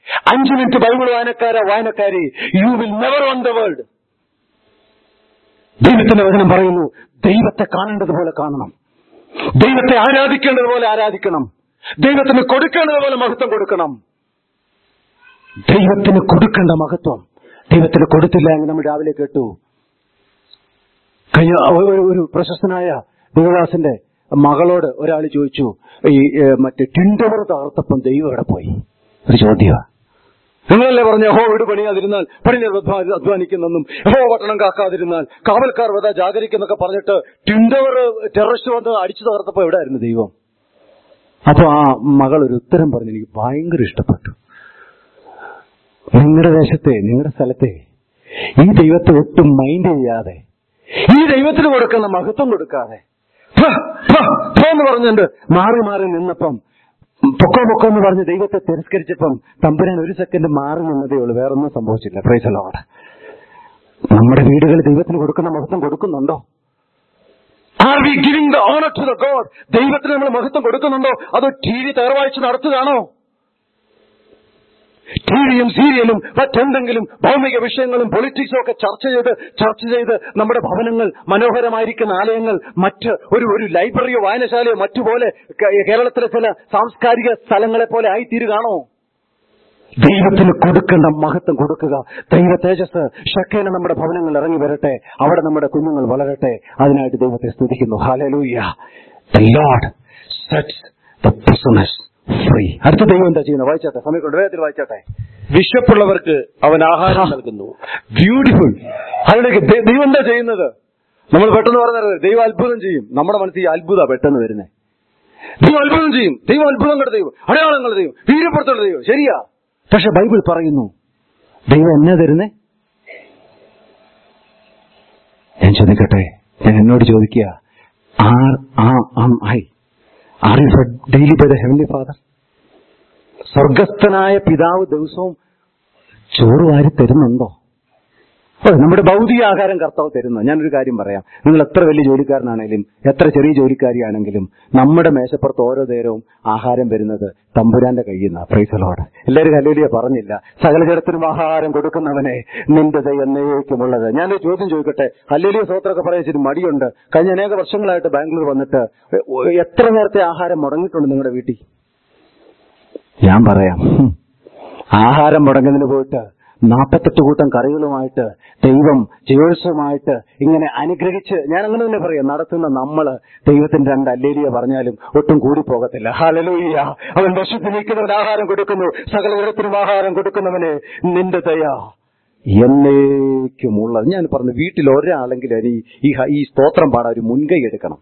അഞ്ചു മിനിറ്റ് ബൈബിൾ വായനക്കാര വായനക്കാരി you will never on the world ദൈവത്തിന്റെ വചനം പറയുന്നു ദൈവത്തെ കാണേണ്ടതുപോലെ കാണണം ദൈവത്തെ ആരാധിക്കേണ്ടതുപോലെ ആരാധിക്കണം ദൈവത്തിന് കൊടുക്കേണ്ടതുപോലെ മഹത്വം കൊടുക്കണം ദൈവത്തിന് കൊടുക്കേണ്ട മഹത്വം ദൈവത്തിന് കൊടുത്തില്ല എന്ന് നമ്മൾ രാവിലെ കേട്ടു കഴിഞ്ഞ ഒരു ഒരു പ്രശസ്തനായ ദേവദാസിന്റെ മകളോട് ഒരാൾ ചോദിച്ചു ഈ ഏ, മറ്റേ ടിൻഡവർ തകർത്തപ്പം ദൈവം എവിടെ പോയി ഒരു ചോദ്യമാ നിങ്ങളല്ലേ പറഞ്ഞ ഹോ വീട് പണിയാതിരുന്നാൽ പണിഞ്ഞർ അധ്വാനിക്കുന്നെന്നും ഹോ പട്ടണം കാക്കാതിരുന്നാൽ കാവൽക്കാർ വധ ജാഗരിക്കുന്നൊക്കെ പറഞ്ഞിട്ട് ടിൻഡവർ ടെററിസ്റ്റ് വന്ന് അടിച്ചു തകർത്തപ്പോ എവിടെയായിരുന്നു ദൈവം അപ്പൊ ആ മകൾ ഒരു ഉത്തരം പറഞ്ഞു എനിക്ക് ഭയങ്കര ഇഷ്ടപ്പെട്ടു നിങ്ങളുടെ ദേശത്തെ നിങ്ങളുടെ സ്ഥലത്തെ ഈ ദൈവത്തെ ഒട്ടും മൈൻഡ് ചെയ്യാതെ ഈ ദൈവത്തിന് കൊടുക്കുന്ന മഹത്വം കൊടുക്കാതെ ഫ, ഫ, ഫ എന്ന് പറഞ്ഞുണ്ട് മാറി മാറി നിന്നപ്പം പൊക്കോ പൊക്കോ എന്ന് പറഞ്ഞ് ദൈവത്തെ തിരസ്കരിച്ചപ്പം തമ്പുരാൻ ഒരു സെക്കൻഡ് മാറി നിന്നതേ ഉള്ളൂ വേറൊന്നും സംഭവിച്ചില്ല പ്രൈസലോട് നമ്മുടെ വീടുകൾ ദൈവത്തിന് കൊടുക്കുന്ന മഹത്വം കൊടുക്കുന്നുണ്ടോ are we giving the honour to the God ദൈവത്തിന് നമ്മൾ മഹത്വം കൊടുക്കുന്നുണ്ടോ അതോ ടി വി തേർവാഴ്ച നടത്തുകയാണോ ടി വിയും സീരിയലും മറ്റെന്തെങ്കിലും ഭൗമിക വിഷയങ്ങളും പൊളിറ്റിക്സും ഒക്കെ ചർച്ച ചെയ്ത് ചർച്ച ചെയ്ത് നമ്മുടെ ഭവനങ്ങൾ മനോഹരമായിരിക്കുന്ന ആലയങ്ങൾ മറ്റ് ഒരു ഒരു ലൈബ്രറിയോ വായനശാലയോ മറ്റുപോലെ ക- കേരളത്തിലെ ചില സാംസ്കാരിക സ്ഥലങ്ങളെ പോലെ ആയിത്തീരുകയാണോ ദൈവത്തിന് കൊടുക്കേണ്ട മഹത്വം കൊടുക്കുക ദൈവ തേജസ് ഷക്കേന നമ്മുടെ ഭവനങ്ങൾ ഇറങ്ങി വരട്ടെ അവിടെ നമ്മുടെ കുഞ്ഞുങ്ങൾ വളരട്ടെ അതിനായിട്ട് ദൈവത്തെ സ്തുതിക്കുന്നു hallelujah the Lord sets the business free അടുത്ത ദൈവം എന്താ ചെയ്യുന്നത് വായിച്ചാട്ടെ സമയം കൊണ്ട് വേഗത്തിൽ വായിച്ചാട്ടെ വിശപ്പുള്ളവർക്ക് അവൻ ആഹാരം നൽകുന്നു ബ്യൂട്ടിഫുൾ അതിലേക്ക് ദൈ- ദൈവം എന്താ ചെയ്യുന്നത് നമ്മൾ പെട്ടെന്ന് പറഞ്ഞത് ദൈവം അത്ഭുതം ചെയ്യും നമ്മുടെ മനസ്സിൽ ഈ അത്ഭുത പെട്ടെന്ന് വരുന്നത് ദൈവം അത്ഭുതം ചെയ്യും ദൈവം അത്ഭുതങ്ങളുടെ ദൈവം അടയാളങ്ങളുടെ ദൈവം വീരപ്പുറത്തുള്ള ദൈവം ശരിയാ പക്ഷെ ബൈബിൾ പറയുന്നു ദൈവം എന്നാ തരുന്നേ ഞാൻ ചോദിക്കട്ടെ ഞാൻ എന്നോട് ചോദിക്കുക are uh am I are you fed daily by the heavenly father സ്വർഗസ്ഥനായ പിതാവ് ദിവസവും ചോറ് വാരി തരുന്നുണ്ടോ ഓ, നമ്മുടെ ഭൗതിക ആഹാരം കർത്താവ് തരുന്നു ഞാനൊരു കാര്യം പറയാം നിങ്ങൾ എത്ര വലിയ ജോലിക്കാരനാണെങ്കിലും എത്ര ചെറിയ ജോലിക്കാരിയാണെങ്കിലും നമ്മുടെ മേശപ്പുറത്ത് ഓരോ നേരവും ആഹാരം വരുന്നത് തമ്പുരാന്റെ കയ്യിൽ നിന്നാ പ്രൈസലോട് എല്ലാവരും ഹല്ലേലൂയ പറഞ്ഞില്ല സകല ജഡത്തിനും ആഹാരം കൊടുക്കുന്നവനെ നിന്റെ ദയ എന്നേക്കുമുള്ളത് ഞാനൊരു ചോദ്യം ചോദിക്കട്ടെ ഹല്ലേലൂയ സ്വത്രമൊക്കെ പറയാൻ മടിയുണ്ട് കഴിഞ്ഞ അനേക വർഷങ്ങളായിട്ട് ബാംഗ്ലൂർ വന്നിട്ട് എത്ര നേരത്തെ ആഹാരം മുടങ്ങിയിട്ടുണ്ട് നിങ്ങളുടെ വീട്ടിൽ ഞാൻ പറയാം ഹും. ആഹാരം മുടങ്ങുന്നതിന് പോയിട്ട് നാൽപ്പത്തെട്ട് കൂട്ടം കറികളുമായിട്ട് ദൈവം ജയോത്സവമായിട്ട് ഇങ്ങനെ അനുഗ്രഹിച്ച് ഞാൻ അങ്ങനെ തന്നെ പറയാം നടത്തുന്ന നമ്മള് ദൈവത്തിന്റെ രണ്ട് അല്ലേലിയ പറഞ്ഞാലും ഒട്ടും കൂടി പോകത്തില്ല ഹലലൂയ്യ അവൻ വിശുദ്ധി നീക്കുന്നവൻ ആഹാരം കൊടുക്കുന്നു സകല വിധത്തിനും ആഹാരം കൊടുക്കുന്നവന് നിന്റെ ദയ എന്നേക്കുമുള്ളത് ഞാൻ പറഞ്ഞു വീട്ടിൽ ഒരാളെങ്കിലും ഈ ഈ ഹ- ഈ സ്തോത്രം പാടാൻ ഒരു മുൻകൈ എടുക്കണം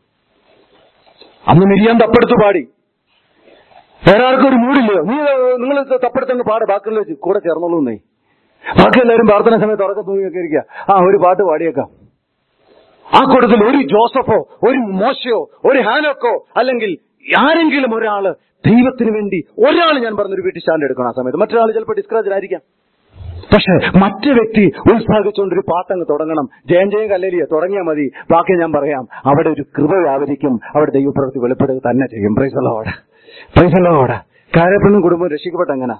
അന്ന് മിരിയാൻ തപ്പെടുത്തു പാടി വേറെ ആർക്കും ഒരു മൂടില്ലയോ നീ നിങ്ങൾ തപ്പെടുത്തങ്ങ് പാട് ബാക്കിയുള്ള കൂടെ ചേർന്നോളൂ എന്നേ ബാക്കി എല്ലാവരും പ്രാർത്ഥന സമയത്ത് ഉറക്കം തൂങ്ങിയൊക്കെ ഇരിക്കുക ആ ഒരു പാട്ട് പാടിയേക്കാം ആ കൂട്ടത്തിൽ ഒരു ജോസഫോ ഒരു മോശയോ ഒരു ഹാനോക്കോ അല്ലെങ്കിൽ ആരെങ്കിലും ഒരാള് ദൈവത്തിന് വേണ്ടി ഒരാൾ ഞാൻ പറഞ്ഞൊരു വീട്ടിൽ സ്റ്റാൻഡ് എടുക്കണം ആ സമയത്ത് മറ്റൊരാൾ ചിലപ്പോൾ ഡിസ്കറേജ് പക്ഷെ മറ്റു വ്യക്തി ഉത്സാഹിച്ചുകൊണ്ട് ഒരു പാട്ടങ്ങ് തുടങ്ങണം ജയം ജയം കല്ലേലിയ തുടങ്ങിയാൽ മതി ബാക്കി ഞാൻ പറയാം അവിടെ ഒരു കൃപ വ്യാപരിക്കും അവിടെ ദൈവപ്രവൃത്തി വെളിപ്പെടുക തന്നെ ചെയ്യും പ്രൈസലോട് പ്രൈസലോട് കാരപ്പെണ്ണും കുടുംബം രക്ഷിക്കപ്പെട്ട എങ്ങനെ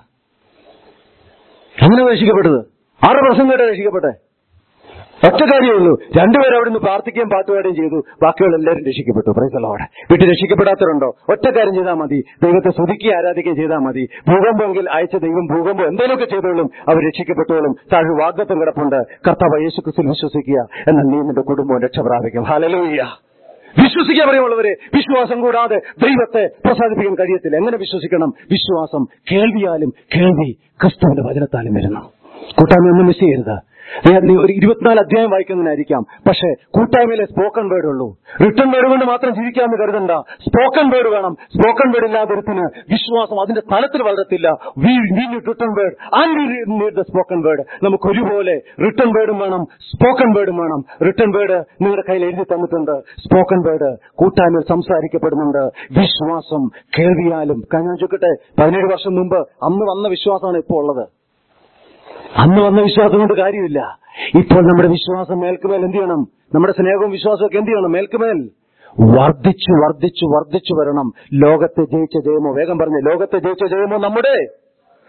അങ്ങനെ രക്ഷിക്കപ്പെട്ടത് ആറ് വർഷം കേട്ട് രക്ഷിക്കപ്പെട്ടെ ഒറ്റ കാര്യമേ ഉള്ളൂ രണ്ടുപേരും അവിടെ നിന്ന് പ്രാർത്ഥിക്കുകയും പാട്ടുപാടുകയും ചെയ്തു ബാക്കിയുള്ള എല്ലാവരും രക്ഷിക്കപ്പെട്ടു പ്രൈസലോടെ വീട്ടിൽ രക്ഷിക്കപ്പെടാത്തവരുണ്ടോ ഒറ്റ കാര്യം ചെയ്താൽ മതി ദൈവത്തെ സ്തുതിക്കുകയും ആരാധിക്കുകയും ചെയ്താൽ മതി ഭൂകമ്പമെങ്കിൽ അയച്ച ദൈവം ഭൂകമ്പം എന്തെങ്കിലുമൊക്കെ ചെയ്തോളും അവർ രക്ഷിക്കപ്പെട്ടോളും താഴെ വാഗ്ദത്വം കിടപ്പുണ്ട് കർത്താവ് യേശു ക്രിസ്തുവിൽ വിശ്വസിക്കുക എന്നാൽ നീ നിന്റെ കുടുംബവും രക്ഷപ്രാപിക്കും ഹലലൂയ്യ വിശ്വസിക്കാൻ പറയുമുള്ളവരെ വിശ്വാസം കൂടാതെ ദൈവത്തെ പ്രസാദിപ്പിക്കാൻ കഴിയത്തില്ല എങ്ങനെ വിശ്വസിക്കണം വിശ്വാസം കേൾവിയാലും കേൾവി ക്രിസ്തുവിന്റെ വചനത്താലും വരുന്നു കൂട്ടായ്മ ഒന്നും മിസ് ചെയ്യരുത് ഞാൻ നീ ഒരു ഇരുപത്തിനാല് അധ്യായം വായിക്കുന്നതിനായിരിക്കാം പക്ഷേ കൂട്ടായ്മയിലെ സ്പോക്കൺ വേർഡ് ഉള്ളൂ റിട്ടേൺ വേർഡ് കൊണ്ട് മാത്രം ജീവിക്കാമെന്ന് കരുതണ്ട സ്പോക്കൺ വേർഡ് വേണം സ്പോക്കൺ വേർഡ് ഇല്ലാതൊരുത്തിന് വിശ്വാസം അതിന്റെ തലത്തിൽ വളരത്തില്ല we need written word and need the spoken word നമുക്ക് ഒരുപോലെ റിട്ടേൺ വേർഡും വേണം സ്പോക്കൺ വേർഡും വേണം റിട്ടേൺ വേർഡ് നിങ്ങളുടെ കയ്യിൽ എഴുതി തന്നിട്ടുണ്ട് സ്പോക്കൺ വേർഡ് കൂട്ടായ്മയിൽ സംസാരിക്കപ്പെടുന്നുണ്ട് വിശ്വാസം കേൾവിയാലും ഞാൻ ചോദിക്കട്ടെ പതിനേഴ് വർഷം മുമ്പ് അന്ന് വന്ന വിശ്വാസമാണ് ഇപ്പോൾ ഉള്ളത് അന്ന് വന്ന വിശ്വാസം കൊണ്ട് കാര്യമില്ല ഇപ്പോൾ നമ്മുടെ വിശ്വാസം മേൽക്കുമേൽ എന്ത് ചെയ്യണം നമ്മുടെ സ്നേഹവും വിശ്വാസവും ഒക്കെ എന്ത് ചെയ്യണം മേൽക്കുമേൽ വർദ്ധിച്ചു വർദ്ധിച്ചു വർദ്ധിച്ചു വരണം ലോകത്തെ ജയിച്ച ജയമോ വേഗം പറഞ്ഞ് ലോകത്തെ ജയിച്ച ജയമോ നമ്മുടെ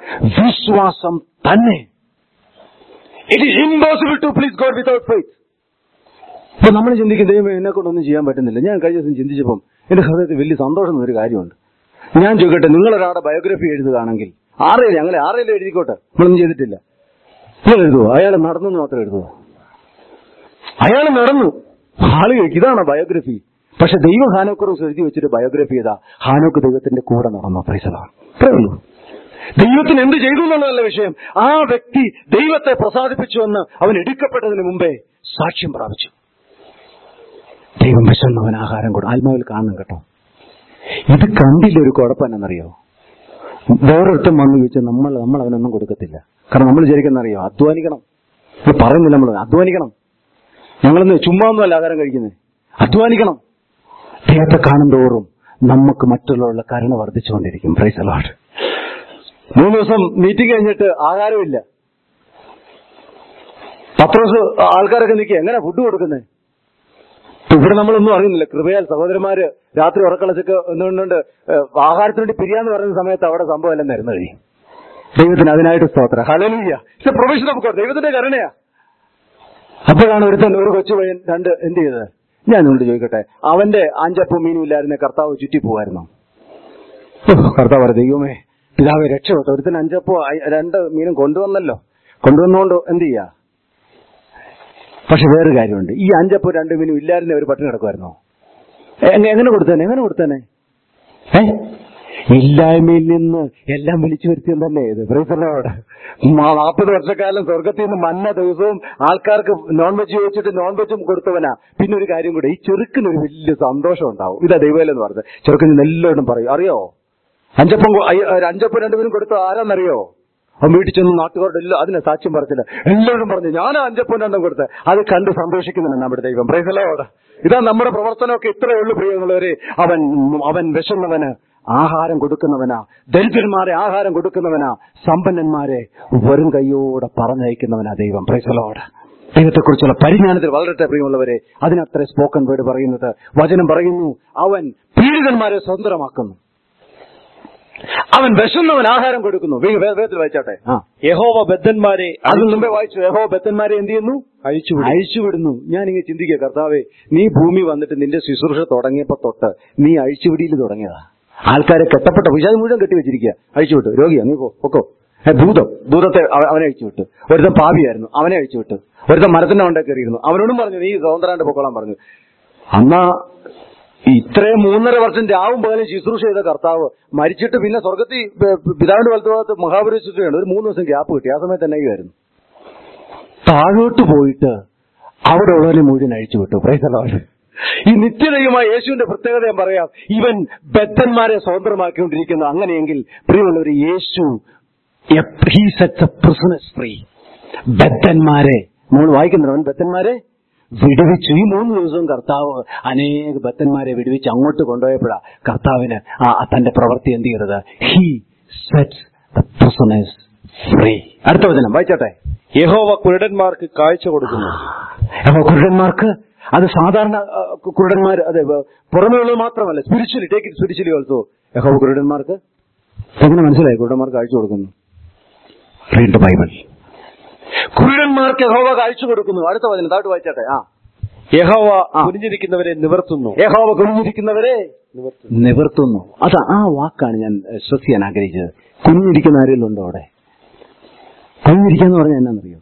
വിശ്വാസം തന്നെ it is impossible to please God without faith ഇപ്പൊ നമ്മൾ ചിന്തിക്കും ദൈവം എന്നെ കൊണ്ടൊന്നും ചെയ്യാൻ പറ്റുന്നില്ല ഞാൻ കഴിഞ്ഞ ദിവസം ചിന്തിച്ചപ്പം എന്റെ ഹൃദയത്തിൽ വലിയ സന്തോഷം ഒരു കാര്യമുണ്ട് ഞാൻ ചോദിക്കട്ടെ നിങ്ങൾ ഒരാളുടെ ബയോഗ്രഫി എഴുതുകയാണെങ്കിൽ ആറേലും ഞങ്ങളെ ആറേലും എഴുതിക്കോട്ടെ നമ്മളൊന്നും ചെയ്തിട്ടില്ല നിങ്ങൾ എഴുതുവോ അയാൾ നടന്നെന്ന് മാത്രം എഴുതുവോ അയാൾ നടന്നു ആളുകൾക്ക് ഇതാണ് ബയോഗ്രഫി പക്ഷെ ദൈവം ഹാനോക്കുറസ് എഴുതി വെച്ചിട്ട് ബയോഗ്രഫി ചെയ്താ ഹാനോക്ക് ദൈവത്തിന്റെ കൂടെ നടന്നു പൈസലാണ് അത്രേ ഉള്ളൂ ദൈവത്തിന് എന്ത് ചെയ്തു എന്നുള്ളതല്ല വിഷയം ആ വ്യക്തി ദൈവത്തെ പ്രസാദിപ്പിച്ചുവെന്ന് അവൻ എടുക്കപ്പെട്ടതിന് മുമ്പേ സാക്ഷ്യം പ്രാപിച്ചു ദൈവം വിശന്നവൻ ആഹാരം കൊടുക്കും ആത്മാവിൽ കാണണം കേട്ടോ ഇത് കണ്ടില്ല ഒരു കുഴപ്പം എന്നറിയോ വേറൊരുത്തം വന്നു ചോദിച്ചാൽ നമ്മൾ നമ്മൾ അവനൊന്നും കൊടുക്കത്തില്ല കാരണം നമ്മൾ വിചാരിക്കുന്ന അറിയോ അധ്വാനിക്കണം ഇത് പറയുന്നില്ല നമ്മൾ അധ്വാനിക്കണം ഞങ്ങളൊന്ന് ചുമ്മാ ഒന്നുമല്ല ആഹാരം കഴിക്കുന്നത് അധ്വാനിക്കണം ദൈവത്തെ കാണും തോറും നമുക്ക് മറ്റുള്ളവരുടെ കരുണ വർദ്ധിച്ചുകൊണ്ടിരിക്കും പ്രൈസ് അലോട്ട് മൂന്ന് ദിവസം മീറ്റിംഗ് കഴിഞ്ഞിട്ട് ആഹാരമില്ല പത്ത് ദിവസം ആൾക്കാരൊക്കെ നിൽക്കുക എങ്ങനെ ഫുഡ് കൊടുക്കുന്നത് ഇവിടെ നമ്മളൊന്നും അറിയുന്നില്ല കൃപയാൽ സഹോദരന്മാര് രാത്രി ഉറക്കളച്ചൊക്കെ എന്തുകൊണ്ടുണ്ട് ആഹാരത്തിന് വേണ്ടി പിരിയാന്ന് പറയുന്ന സമയത്ത് അവിടെ സംഭവം എല്ലാം നിരന്നു കഴിയും ദൈവത്തിന് അതിനായിട്ട് സ്തോത്രം hallelujah it's profession of God ദൈവത്തിന്റെ കരുണയാ അപ്പോഴാണ് ഒരുത്തൻ ഒരു കൊച്ചു പയ്യൻ രണ്ട് എന്ത് ചെയ്തത് ഞാൻ നിങ്ങളോട് ചോദിക്കട്ടെ അവന്റെ അഞ്ചപ്പും മീനും ഇല്ലായിരുന്നെ കർത്താവ് ചുറ്റി പോവായിരുന്നോ കർത്താവ് പറ ദൈവമേ പിതാവെ രക്ഷപ്പെട്ടു ഒരുത്തൻ അഞ്ചപ്പോ അയ്- രണ്ട് മീനും കൊണ്ടുവന്നല്ലോ കൊണ്ടുവന്നുകൊണ്ട് എന്ത് ചെയ്യാ പക്ഷെ വേറൊരു കാര്യമുണ്ട് ഈ അഞ്ചപ്പോ രണ്ട് മീനും ഇല്ലായിരുന്നെ ഒരു പട്ടിണി കിടക്കുമായിരുന്നോ എങ്ങ- എങ്ങനെ കൊടുത്തേനെ എങ്ങനെ കൊടുത്തേനെ ഏ ഇല്ലായ്മയിൽ നിന്ന് എല്ലാം വിളിച്ചു വരുത്തിയതല്ലേ ഇത് പ്രീസലോട് നാൽപ്പത് വർഷക്കാലം സ്വർഗത്തിൽ നിന്ന് മന്ന ദിവസവും ആൾക്കാർക്ക് നോൺ വെജ് ചോദിച്ചിട്ട് നോൺ വെജും കൊടുത്തവനാ പിന്നെ ഒരു കാര്യം കൂടെ ഈ ചെറുക്കിന് ഒരു വലിയ സന്തോഷം ഉണ്ടാവും ഇതാ ദൈവമല്ലെന്ന് പറഞ്ഞത് ചെറുക്കിന് എല്ലാവരും പറയും അറിയോ അഞ്ചപ്പം കൊ- അയ്യ- ഒരു അഞ്ചപ്പം രണ്ടുപേരും കൊടുത്ത ആരാന്നറിയോ അവൻ വീട്ടിൽ ചെന്ന് നാട്ടുകാരുടെ എല്ലാം അതിനെ സാക്ഷ്യം പറച്ചില്ല എല്ലാവരും പറഞ്ഞു ഞാൻ അഞ്ചപ്പം രണ്ടും കൊടുത്ത് അത് കണ്ട് സന്തോഷിക്കുന്നുണ്ട് നമ്മുടെ ദൈവം പ്രൈസലോട് ഇതാ നമ്മുടെ പ്രവർത്തനമൊക്കെ ഇത്രയേ ഉള്ളൂ പ്രിയമുള്ളവരെ അവൻ അവൻ വിശന്നവന് ആഹാരം കൊടുക്കുന്നവനാ ദരിദ്രന്മാരെ ആഹാരം കൊടുക്കുന്നവനാ സമ്പന്നന്മാരെ വെറും കൈയോടെ പറഞ്ഞയക്കുന്നവനാ ദൈവം പ്രൈസലോട് ദൈവത്തെക്കുറിച്ചുള്ള പരിജ്ഞാനത്തിൽ വളരട്ടെ പ്രിയമുള്ളവരെ അതിനത്ര സ്പോക്കൺ വേർഡ് പറയുന്നത് വചനം പറയുന്നു അവൻ പീഡിതന്മാരെ സ്വതന്ത്രമാക്കുന്നു അവൻ വിശന്നവൻ ആഹാരം കൊടുക്കുന്നു വേ- വേ- വേഗത്തിൽ വായിച്ചാട്ടെ ആ യഹോവ ബദ്ധന്മാരെ അതിന് മുമ്പേ വായിച്ചു യഹോ ബത്തന്മാരെ എന്ത് ചെയ്യുന്നു അഴിച്ചുവിടും അഴിച്ചുവിടുന്നു ഞാൻ ഇങ്ങനെ ചിന്തിക്കുക കർത്താവെ നീ ഭൂമി വന്നിട്ട് നിന്റെ ശുശ്രൂഷ തുടങ്ങിയപ്പോ തൊട്ട് നീ അഴിച്ചുവിടിയിൽ തുടങ്ങിയതാ ആൾക്കാരെ കെട്ടപ്പെട്ട വിശാദം മുഴുവൻ കെട്ടിവെച്ചിരിക്കുക അഴിച്ചുവിട്ടു രോഗിയാ നീ പോ പൊക്കോ ഏ, ഭൂതം ഭൂതത്തെ അവ- അവനെ അഴിച്ചുവിട്ടു ഒരുത്തൻ പാപിയായിരുന്നു അവനെ അഴിച്ചുവിട്ടു ഒരുത്തൻ മരത്തിന്റെ കൊണ്ടേ കയറിയിരുന്നു അവനോടും പറഞ്ഞു നീ സ്വതന്ത്രാണ്ട് പൊക്കോളാൻ പറഞ്ഞു അന്നാ ഇത്രയും മൂന്നര വർഷം രാവും പകലും ശുശ്രൂഷ ചെയ്ത കർത്താവ് മരിച്ചിട്ട് പിന്നെ സ്വർഗത്തിൽ പ- പ- പിതാവിന്റെ വലത്തുഭാഗത്ത് മഹാപുരുഷുണ്ട് ഒരു മൂന്ന് ദിവസം ഗ്യാപ്പ് കിട്ടി ആ സമയത്ത് തന്നെ ആയിരുന്നു താഴോട്ട് പോയിട്ട് അവിടെ ഉള്ളവരെ മുഴുവൻ അഴിച്ചു വിട്ടു പ്രൈസലോട് ഈ നിത്യതയുമായ യേശുവിന്റെ പ്രത്യേകത ഞാൻ പറയാം ഇവൻ ബദ്ധന്മാരെ സ്വതന്ത്രമാക്കിക്കൊണ്ടിരിക്കുന്നു അങ്ങനെയെങ്കിൽ പ്രിയമുള്ളവർ യേശു he sets a prisoners free ബദ്ധന്മാരെ നമ്മൾ വായിക്കുന്നുണ്ട് അവൻ ബദ്ധന്മാരെ വിടുവിച്ചു ഈ മൂന്ന് ദിവസവും കർത്താവ് അനേക ബദ്ധന്മാരെ വിടുവിച്ച് അങ്ങോട്ട് കൊണ്ടുപോയപ്പോഴാ കർത്താവിന് ആ ആ തന്റെ പ്രവൃത്തി എന്ത് ചെയ്തത് he sets the prisoners free അടുത്ത വചനം വായിച്ചോട്ടെ യഹോവ കുരുടന്മാർക്ക് കാഴ്ച കൊടുക്കുന്നു അപ്പൊ കുരുടന്മാർക്ക് അത് സാധാരണ ആ, കു- കുരുടന്മാർ അതെ വ- പുറമേയുള്ളത് മാത്രമല്ല spiritually take it spiritually also യഹോവ കുരുടന്മാർക്ക് എങ്ങനെ മനസ്സിലായി കുരുടന്മാർക്ക് കാഴ്ച കൊടുക്കുന്നു റീഡ് ബൈബിൾ കുരുടന്മാർക്ക് യഹോവ കാഴ്ച കൊടുക്കുന്നു അടുത്ത വചനം താട്ട് വായിച്ചാട്ടെ ആ യഹോവ ആ. കുനിഞ്ഞിരിക്കുന്നവരെ നിവർത്തുന്നു യഹോവ കുഞ്ഞിരിക്കുന്നവരെ നിവർത്തുന്നു നിവർത്തുന്നു അതാ ആ വാക്കാണ് ഞാൻ സ്ട്രെസ് ചെയ്യാൻ ആഗ്രഹിച്ചത് കുഞ്ഞിരിക്കുന്ന ആരെങ്കിലും ഉണ്ടോ അവിടെ കുഞ്ഞിരിക്കുക എന്ന് പറഞ്ഞാൽ എന്നാണെന്നറിയോ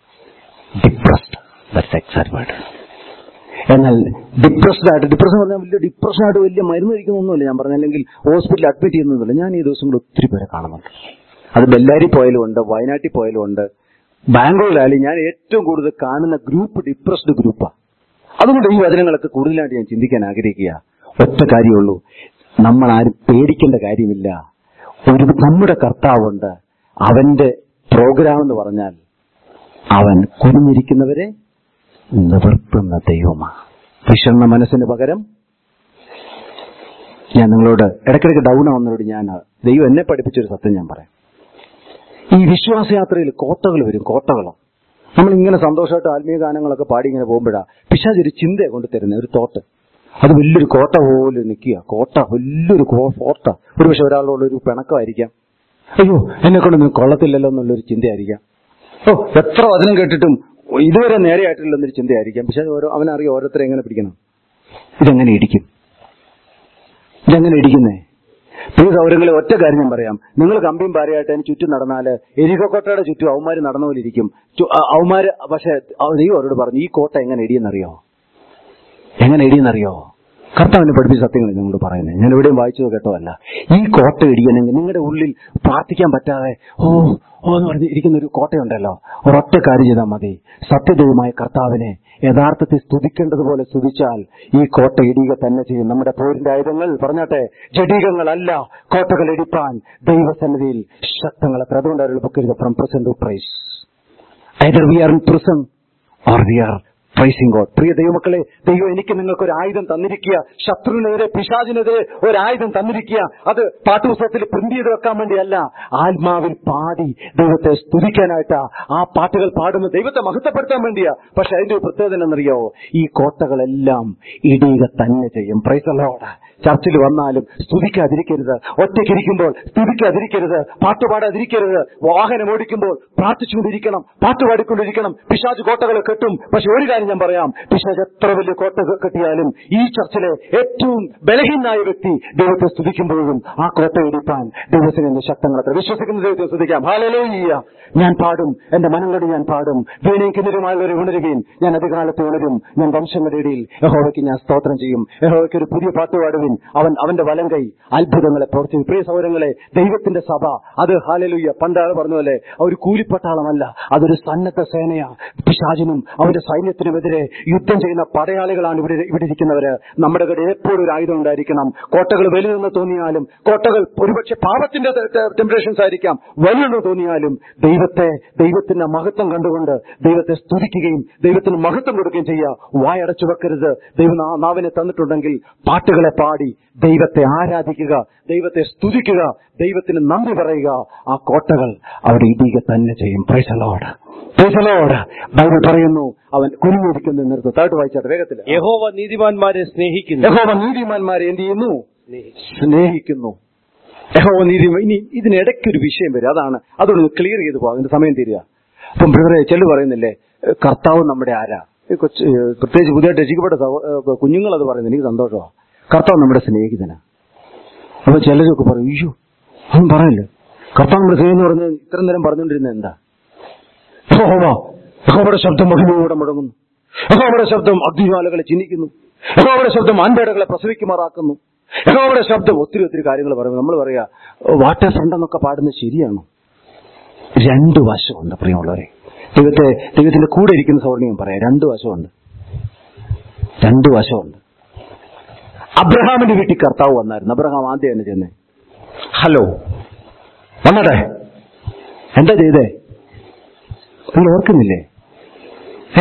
ഡിപ്രസ്ഡ് ദാറ്റ്സ് എക്സാക്ട് വേർഡ് എന്നാൽ ഡിപ്രസ്ഡ് ആയിട്ട് ഡിപ്രഷൻ പറഞ്ഞാൽ വലിയ ഡിപ്രഷൻ ആയിട്ട് വലിയ മരുന്ന് കഴിക്കുന്നൊന്നുമില്ല ഞാൻ പറഞ്ഞ അല്ലെങ്കിൽ ഹോസ്പിറ്റലിൽ അഡ്മിറ്റ് ചെയ്യുന്നൊന്നുമില്ല ഞാൻ ഈ ദിവസങ്ങളിൽ ഒത്തിരി പേരെ കാണുന്നുണ്ട് അത് ബെല്ലാരി പോയാലും ഉണ്ട് വയനാട്ടിൽ പോയാലും ഉണ്ട് ബാംഗ്ലൂരിലായാലും ഞാൻ ഏറ്റവും കൂടുതൽ കാണുന്ന ഗ്രൂപ്പ് ഡിപ്രസ്ഡ് ഗ്രൂപ്പാണ് അതുകൊണ്ട് ഈ വചനങ്ങളൊക്കെ കൂടുതലായിട്ട് ഞാൻ ചിന്തിക്കാൻ ആഗ്രഹിക്കുക ഒറ്റ കാര്യമുള്ളൂ നമ്മൾ ആരും പേടിക്കേണ്ട കാര്യമില്ല ഒരു നമ്മുടെ കർത്താവുണ്ട് അവന്റെ പ്രോഗ്രാം എന്ന് പറഞ്ഞാൽ അവൻ കുനിഞ്ഞിരിക്കുന്നവരെ നിവർത്തുന്ന ദൈവമാണ് വിഷണ്ണ മനസ്സിന് പകരം ഞാൻ നിങ്ങളോട് ഇടയ്ക്കിടയ്ക്ക് ഡൗൺ ആവുന്നവരോട് ഞാൻ ദൈവം എന്നെ പഠിപ്പിച്ചൊരു സത്യം ഞാൻ പറയാം ഈ വിശ്വാസയാത്രയിൽ കോട്ടകൾ വരും കോട്ടകൾ നമ്മൾ ഇങ്ങനെ സന്തോഷമായിട്ട് ആത്മീയ ഗാനങ്ങളൊക്കെ പാടി ഇങ്ങനെ പോകുമ്പോഴാ പിശാജ് ഒരു ചിന്തയെ കൊണ്ട് തരുന്നത് ഒരു തോട്ട് അത് വലിയൊരു കോട്ട പോലെ നിൽക്കുക കോട്ട വലിയൊരു കോ- കോട്ട ഒരു പക്ഷെ ഒരാളോട് ഒരു പിണക്കമായിരിക്കാം അയ്യോ എന്നെ കൊണ്ടൊന്നും കൊള്ളത്തില്ലല്ലോ എന്നുള്ളൊരു ചിന്തയായിരിക്കാം ഓ എത്ര വചനം കേട്ടിട്ടും ഇതുവരെ നേരെയായിട്ടില്ലെന്നൊരു ചിന്തയായിരിക്കാം പക്ഷെ ഓരോ അവനറിയാം ഓരോരുത്തരെ എങ്ങനെ പിടിക്കണം ഇതെങ്ങനെ ഇടിക്കും ഇതെങ്ങനെ ഇടിക്കുന്നേ പ്രിയ സൗരങ്ങളെ ഒറ്റ കാര്യം ഞാൻ പറയാം നിങ്ങൾ കമ്പിയും പാരയായിട്ട് അതിന് ചുറ്റും നടന്നാല് എരികക്കോട്ടയുടെ ചുറ്റും അവന്മാര് നടന്ന പോലെ ഇരിക്കും ചു- അ- അവന്മാര് പക്ഷെ നീ അവരോട് പറഞ്ഞു ഈ കോട്ട എങ്ങനെ ഇടിയെന്നറിയോ എങ്ങനെ ഇടിയെന്നറിയോ കർത്താവിനെ പഠിപ്പിച്ച സത്യങ്ങൾ നിങ്ങളോട് പറയുന്നത് ഞാൻ എവിടെയും വായിച്ചതോ കേട്ടോ അല്ല ഈ കോട്ട ഇടിയണമെങ്കിൽ നിങ്ങളുടെ ഉള്ളിൽ പ്രാർത്ഥിക്കാൻ പറ്റാതെ ഓ ഓ എന്ന് പറഞ്ഞ് ഇരിക്കുന്ന ഒരു കോട്ടയുണ്ടല്ലോ ഒരൊറ്റ കാര്യം ചെയ്താൽ മതി സത്യദൈവമായ കർത്താവിനെ യഥാർത്ഥത്തിൽ സ്തുതിക്കേണ്ടതുപോലെ സ്തുതിച്ചാൽ ഈ കോട്ട ഇടിയുക തന്നെ ചെയ്യും നമ്മുടെ പോരിന്റെ ആയുധങ്ങൾ പറഞ്ഞാട്ടെ ജഡീകങ്ങളല്ല കോട്ടകൾ ഇടിപ്പാൻ ദൈവസന്നിധിയിൽ ശക്തങ്ങൾ അത്ര അതുകൊണ്ട് അവരുടെ book from prison to praise either we are in prison or we are praising God പ്രിയ ദൈവമക്കളെ ദൈവം എനിക്ക് നിങ്ങൾക്ക് ഒരു ആയുധം തന്നിരിക്കുക ശത്രുവിനെതിരെ പിശാചിനെതിരെ ഒരു ആയുധം തന്നിരിക്കുക അത് പാട്ടുപുസ്തകത്തിൽ പ്രിന്റ് ചെയ്ത് വെക്കാൻ വേണ്ടിയല്ല ആത്മാവിൽ പാടി ദൈവത്തെ സ്തുതിക്കാനായിട്ടാ ആ പാട്ടുകൾ പാടുന്ന ദൈവത്തെ മഹത്വപ്പെടുത്താൻ വേണ്ടിയാ പക്ഷെ അതിന്റെ ഒരു പ്രത്യേകത എന്നറിയോ ഈ കോട്ടകളെല്ലാം ഇടിയുക തന്നെ ചെയ്യും പ്രൈസലോട് ചർച്ചിൽ വന്നാലും സ്തുതിക്കാതിരിക്കരുത് ഒറ്റയ്ക്കിരിക്കുമ്പോൾ സ്തുതിക്കാതിരിക്കരുത് പാട്ടുപാടാതിരിക്കരുത് വാഹനം ഓടിക്കുമ്പോൾ പ്രാർത്ഥിച്ചുകൊണ്ടിരിക്കണം പാട്ടുപാടിക്കൊണ്ടിരിക്കണം പിശാജ് കോട്ടകൾ കെട്ടും പക്ഷെ ഒരു കാര്യം ഞാൻ പറയാം പിശാജ് എത്ര വലിയ കോട്ട കെട്ടിയാലും ഈ ചർച്ചിലെ ഏറ്റവും ബലഹീനായ വ്യക്തി ദൈവത്തെ സ്തുതിക്കുമ്പോഴും ആ കോട്ട ഇടിപ്പാൻ ദൈവത്തിന് ശക്തങ്ങളത്ര വിശ്വസിക്കുന്ന ദൈവത്തെ സ്തുതിക്കാം ഹാലലോയ്യ ഞാൻ പാടും എന്റെ മനങ്ങളുടെ ഞാൻ പാടും വീണയും കിന്നരുമായുള്ളവരെ ഉണരുകയും ഞാൻ അധികാലത്ത് ഉണരും ഞാൻ വംശങ്ങളുടെ ഇടയിൽ യഹോവയ്ക്ക് ഞാൻ സ്തോത്രം ചെയ്യും യഹോവയ്ക്ക് ഒരു പുതിയ പാട്ട് പാടുവിൻ അവൻ അവന്റെ വലം കൈ അത്ഭുതങ്ങളെ പ്രവർത്തിക്കും പ്രിയ സൗരങ്ങളെ ദൈവത്തിന്റെ സഭ അത് ഹാലലുയ്യ പണ്ടാൾ പറഞ്ഞ പോലെ ഒരു കൂലിപ്പട്ടാളമല്ല അതൊരു സന്നദ്ധ സേനയാ പിശാചിനും അവന്റെ സൈന്യത്തിനുമെതിരെ യുദ്ധം ചെയ്യുന്ന പടയാളികളാണ് ഇവിടെ ഇവിടെ ഇരിക്കുന്നവര് നമ്മുടെ കയ്യിൽ എപ്പോഴും ഒരു ആയുധം ഉണ്ടായിരിക്കണം കോട്ടകൾ വലുതെന്ന് തോന്നിയാലും കോട്ടകൾ ഒരുപക്ഷെ പാപത്തിന്റെ ടെമ്പറേഷൻസ് ആയിരിക്കാം വലുതെന്ന് തോന്നിയാലും ദൈവത്തെ ദൈവത്തിന്റെ മഹത്വം കണ്ടുകൊണ്ട് ദൈവത്തെ സ്തുതിക്കുകയും ദൈവത്തിന് മഹത്വം കൊടുക്കുകയും ചെയ്യുക വായടച്ചു വെക്കരുത് ദൈവം നാ- നാവിനെ തന്നിട്ടുണ്ടെങ്കിൽ പാട്ടുകളെ പാടി ദൈവത്തെ ആരാധിക്കുക ദൈവത്തെ സ്തുതിക്കുക ദൈവത്തിന് നന്ദി പറയുക ആ കോട്ടകൾ അവിടെ ഇടിയുക തന്നെ ചെയ്യും പ്രൈസലോട് പ്രൈസലോട് ബൈബിൾ പറയുന്നു അവൻ കുനിഞ്ഞിരിക്കുന്നു നിർത്തും താഴ്ത്ത് വായിച്ചാട്ട് വേഗത്തിൽ യഹോവ നീതിമാന്മാരെ സ്നേഹിക്കുന്നു യഹോവ നീതിമാന്മാരെ എന്ത് ചെയ്യുന്നു സ്നേഹിക്കുന്നു യഹോവ നീതി ഇനി ഇതിനിടയ്ക്കൊരു വിഷയം വരും അതാണ് അതുകൊണ്ട് ക്ലിയർ ചെയ്ത് പോകാം അതിന്റെ സമയം തീരുക അപ്പം ബ്രദറെ ചെല്ലു പറയുന്നില്ലേ ഏഹ് കർത്താവ് നമ്മുടെ ആരാ ഈ കൊച്ചു ഏഹ് പ്രത്യേകിച്ച് പുതിയതായിട്ട് രചിക്കപ്പെട്ട സഹോ- ഏഹ് കുഞ്ഞുങ്ങൾ അത് പറയുന്നത് എനിക്ക് സന്തോഷമാണ് കർത്താവ് നമ്മുടെ സ്നേഹിതനാ അപ്പൊ ചിലരൊക്കെ പറയും അയ്യോ അവൻ പറയല്ലേ കർത്താവ് നമ്മുടെ സ്നേഹം എന്ന് പറഞ്ഞ് ഇത്ര നേരം പറഞ്ഞുകൊണ്ടിരുന്നത് എന്താ യഹോവ യഹോവയുടെ ശബ്ദം മഹിമയോടെ മുടങ്ങുന്നു യഹോവയുടെ ശബ്ദം അഗ്നിജ്വാലകളെ ചിന്തിക്കുന്നു യഹോവയുടെ ശബ്ദം ആൻപേടകളെ പ്രസവിക്കുമാറാക്കുന്നു യഹോവയുടെ ശബ്ദം ഒത്തിരി ഒത്തിരി കാര്യങ്ങൾ പറയുന്നു നമ്മൾ പറയാ വാട്ടർ ഫ്രണ്ട് എന്നൊക്കെ പാടുന്നത് ശരിയാണോ രണ്ടു വശമുണ്ട് പ്രിയമുള്ളവരെ ദൈവത്തെ ദൈവത്തിന്റെ കൂടെ ഇരിക്കുന്ന സൗർണികം പറയാം രണ്ടു വശമുണ്ട് രണ്ടു വശമുണ്ട് അബ്രഹാമിന്റെ വീട്ടിൽ കർത്താവ് വന്നായിരുന്നു അബ്രഹാം ആദ്യം തന്നെ ചെന്നേ ഹലോ വന്നട്ടെ എന്താ ചെയ്തേ നിങ്ങൾ ഓർക്കുന്നില്ലേ ഏ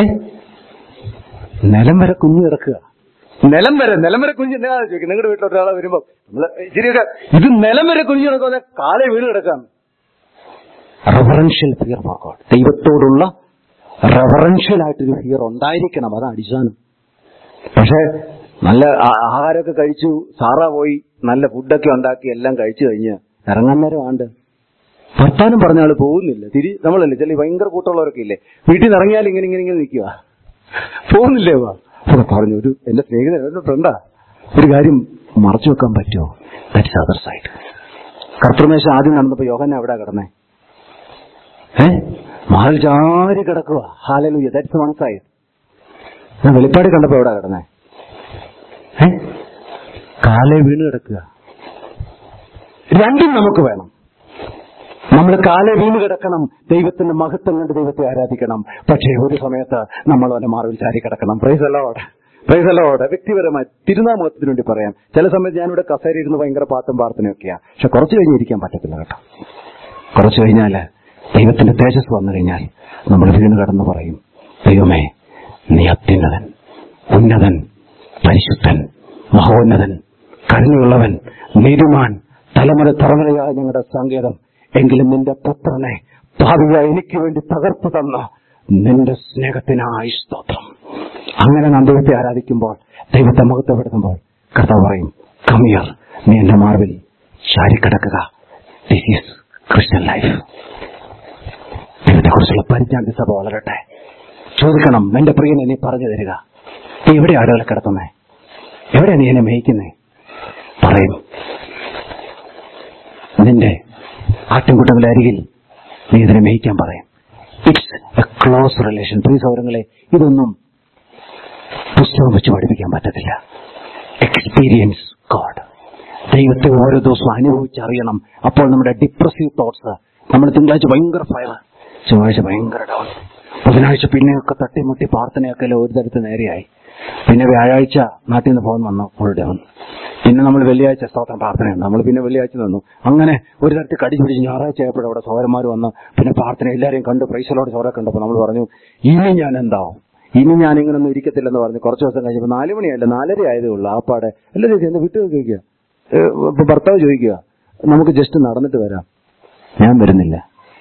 നിലം വരെ കുഞ്ഞു കിടക്കുക നിലം വരെ നിലം വരെ കുഞ്ഞ് എന്നാ ചോദിക്കും നിങ്ങളുടെ വീട്ടിൽ ഒരാളെ വരുമ്പോ നമ്മള് ഇച്ചിരിയൊക്കെ ഇത് നിലം വരെ കുഞ്ഞു കിടക്കുന്ന കാലെ വീണ് കിടക്കാം റെവറൻഷ്യൽ ഫിയർ ഫോർ ഗോഡ് ദൈവത്തോടുള്ള റെവറൻഷ്യൽ ആയിട്ടൊരു ഫിയർ ഉണ്ടായിരിക്കണം അതാണ് അടിസ്ഥാനം പക്ഷെ നല്ല ആ- ആഹാരമൊക്കെ കഴിച്ചു സാറ പോയി നല്ല ഫുഡൊക്കെ ഉണ്ടാക്കി എല്ലാം കഴിച്ചു കഴിഞ്ഞ് ഇറങ്ങാൻ നേരം ആണ്ട് വർത്താനം പറഞ്ഞ ആള് പോകുന്നില്ല തിരി നമ്മളല്ലേ ചില ഭയങ്കര കൂട്ടമുള്ളവരൊക്കെ ഇല്ലേ വീട്ടിൽ നിന്ന് ഇറങ്ങിയാൽ ഇങ്ങനെ ഇങ്ങനെ ഇങ്ങനെ നിൽക്കുക പോകുന്നില്ലേ വാ അപ്പൊ പറഞ്ഞു ഒരു എന്റെ സ്നേഹിതൻ എന്റെ ഫ്രണ്ടാ ഒരു കാര്യം മറച്ചു വെക്കാൻ പറ്റുമോ ദാറ്റ്സ് അതർ സൈഡ് കർത്തൃമേശ ആദ്യം നടന്നപ്പോ യോഹന എവിടെ കിടന്നേ ഏ മഹൽ ചാരി കിടക്കുക ഹാലലൂയ ദാറ്റ്സ് വൺ സൈഡ് ഞാൻ വെളിപ്പാട് കണ്ടപ്പോ എവിടെ കിടന്നേ ഏ കാലെ വീണ് കിടക്കുക രണ്ടും നമുക്ക് വേണം നമ്മൾ കാലെ വീണ് കിടക്കണം ദൈവത്തിന്റെ മഹത്വം കണ്ട് ദൈവത്തെ ആരാധിക്കണം പക്ഷേ ഒരു സമയത്ത് നമ്മൾ അവന്റെ മാർവിൽ ചാരി കിടക്കണം പ്രൈസ് അല്ലോടെ പ്രൈസ് അല്ലോടെ വ്യക്തിപരമായി തിരുനാമത്തിന് വേണ്ടി പറയാം ചില സമയത്ത് ഞാനിവിടെ കസേര ഇരുന്ന് ഭയങ്കര പാട്ടും പ്രാർത്ഥനയൊക്കെയാ പക്ഷെ കുറച്ച് കഴിഞ്ഞ് ഇരിക്കാൻ പറ്റത്തില്ല കേട്ടോ കുറച്ച് കഴിഞ്ഞാല് ദൈവത്തിന്റെ തേജസ് വന്നു കഴിഞ്ഞാൽ നമ്മൾ വീണ് കടന്ന് പറയും ദൈവമേ നീ അത്യുന്നതൻ ഉന്നതൻ പരിശുദ്ധൻ മഹോന്നതൻ കരുണയുള്ളവൻ നീതിമാൻ തലമുറ തലമുറയായ ഞങ്ങളുടെ സങ്കേതം എങ്കിലും നിന്റെ പുത്രനെ ഭാവിയ എനിക്ക് വേണ്ടി തകർത്തു തന്ന നിന്റെ സ്നേഹത്തിനായി സ്തോത്രം അങ്ങനെ നാം ദൈവത്തെ ആരാധിക്കുമ്പോൾ ദൈവത്തെ മഹത്വപ്പെടുത്തുമ്പോൾ കർത്താവ് പറയും കമിയർ നീ എന്റെ മാർവിൽ ചാരിക്കിടക്കുക ദിസ് ഈസ് ക്രിസ്ത്യൻ ലൈഫ് ദൈവത്തെ കുറിച്ചുള്ള പരിജ്ഞാന സഭ വളരട്ടെ ചോദിക്കണം എന്റെ പ്രിയനെ നീ പറഞ്ഞു തരിക നീ എവിടെ ആടുകളെ കിടത്തുന്നേ എവിടെ നീ എന്നെ മേയിക്കുന്നേ പറയും നിന്റെ ആട്ടിൻകൂട്ടങ്ങളുടെ അരികിൽ നീ ഇതിനെ മേയിക്കാൻ പറയും ഇറ്റ്സ് എ ക്ലോസ് റിലേഷൻ പ്രിയ സൗരങ്ങളെ ഇതൊന്നും പുസ്തകം വെച്ച് പഠിപ്പിക്കാൻ പറ്റത്തില്ല എക്സ്പീരിയൻസ് ഗോഡ് ദൈവത്തെ ഓരോ ദിവസവും അനുഭവിച്ചറിയണം അപ്പോൾ നമ്മുടെ ഡിപ്രസീവ് തോട്ട്സ് നമ്മൾ തിങ്കളാഴ്ച ഭയങ്കര ഫയർ ചൊവ്വാഴ്ച ഭയങ്കര ഡൗൺ ബുധനാഴ്ച പിന്നെയൊക്കെ തട്ടിമുട്ടി പ്രാർത്ഥനയൊക്കെ ഒരു തരത്തിൽ നേരെയായി പിന്നെ വ്യാഴാഴ്ച നാട്ടിൽ നിന്ന് ഫോൺ വന്നു ഫുൾ ഡൗൺ പിന്നെ നമ്മൾ വെള്ളിയാഴ്ച സ്തോത്രം പ്രാർത്ഥനയുണ്ട് നമ്മൾ പിന്നെ വെള്ളിയാഴ്ച നിന്നു അങ്ങനെ ഒരു തരത്തിൽ കടി പിടിച്ച് ഞായറാഴ്ച ആയപ്പോഴും അവിടെ സോരന്മാർ വന്ന് പിന്നെ പ്രാർത്ഥന എല്ലാവരെയും കണ്ട് പ്രൈസലോട് ചോര കണ്ടപ്പോൾ നമ്മൾ പറഞ്ഞു ഇനി ഞാൻ എന്താവും ഇനി ഞാൻ ഇങ്ങനൊന്നും ഇരിക്കത്തില്ലെന്ന് പറഞ്ഞു കുറച്ച് ദിവസം കഴിഞ്ഞപ്പോൾ നാല് മണിയല്ല നാലര ആയതേ ഉള്ളൂ ആ പാടെ അല്ല ചേച്ചി എന്നെ വിട്ടു ചോദിക്കുക ഭർത്താവ് ചോദിക്കുക നമുക്ക് ജസ്റ്റ് നടന്നിട്ട് വരാം ഞാൻ വരുന്നില്ല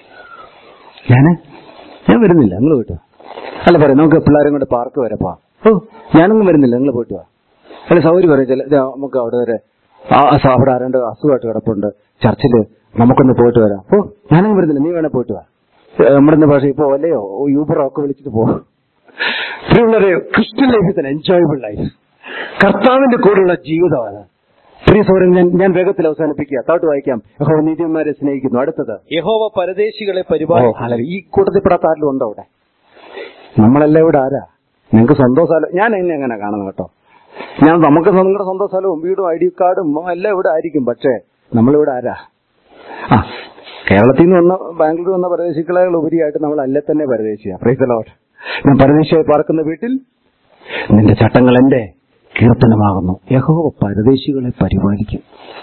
ഞാന് ഞാൻ വരുന്നില്ല നിങ്ങൾ പോയിട്ട് വാ. അല്ല പറയാം നമുക്ക് പിള്ളേരും കൊണ്ട് പാർക്ക് വരെ പോവാം ഓ ഞാനൊന്നും വരുന്നില്ല നിങ്ങൾ പോയിട്ട് വാ അല്ല സൗകര്യം പറയും ചില ഇത് നമുക്ക് അവിടെ വരെ ആ സ- അവിടെ ആരണ്ട് അസുഖമായിട്ട് കിടപ്പുണ്ട് ചർച്ചിൽ നമുക്കൊന്ന് പോയിട്ട് വരാം ഓ ഞാനൊന്നും വരുന്നില്ല നീ വേണേ പോയിട്ട് വാ ഏ, നമ്മുടെ ഇന്ന് പക്ഷേ ഇപ്പൊ ഒല്ലയോ യൂബറോ ഒക്കെ വിളിച്ചിട്ട് പോകും പ്രിയമുള്ളവരെ Christian life is enjoyable life കർത്താവിന്റെ കൂടെയുള്ള ജീവിതമാണ് പ്രിയ സൗരൻ ഞാൻ ഞാൻ വേഗത്തിൽ അവസാനിപ്പിക്കുക താട്ട് വായിക്കാം യഹോവ നീതിമാരെ സ്നേഹിക്കുന്നു അടുത്തത് യഹോവ പരദേശികളെ ഓ, പരിപാലിക്കും ഹല്ലേലൂയ. ഈ കൂട്ടത്തിൽപ്പെടാത്ത ആരിലും ഉണ്ടോ അവിടെ നമ്മളെല്ലാം ഇവിടെ ആരാ നിങ്ങൾക്ക് സ്വന്തം സ്ഥലം ഞാൻ എന്നെ എങ്ങനെ കാണുന്നു കേട്ടോ ഞാൻ നമുക്ക് നിങ്ങളുടെ സ്വന്തം സ്ഥലവും വീടും ഐ ഡി കാർഡും എല്ലാം ഇവിടെ ആയിരിക്കും പക്ഷേ നമ്മളിവിടെ ആരാ ആ കേരളത്തിൽ നിന്ന് വന്ന ബാംഗ്ലൂർ വന്ന പരദേശികളെ ഉപരിയായിട്ട് നമ്മൾ അല്ലേ തന്നെ പരദേശിയാ പ്രൈസലോട്ട് ഞാൻ പരദേശിയായി പാർക്കുന്ന വീട്ടിൽ നിന്റെ ചട്ടങ്ങൾ എന്റെ കീർത്തനമാകുന്നു യഹോവ പരദേശികളെ പരിപാലിക്കും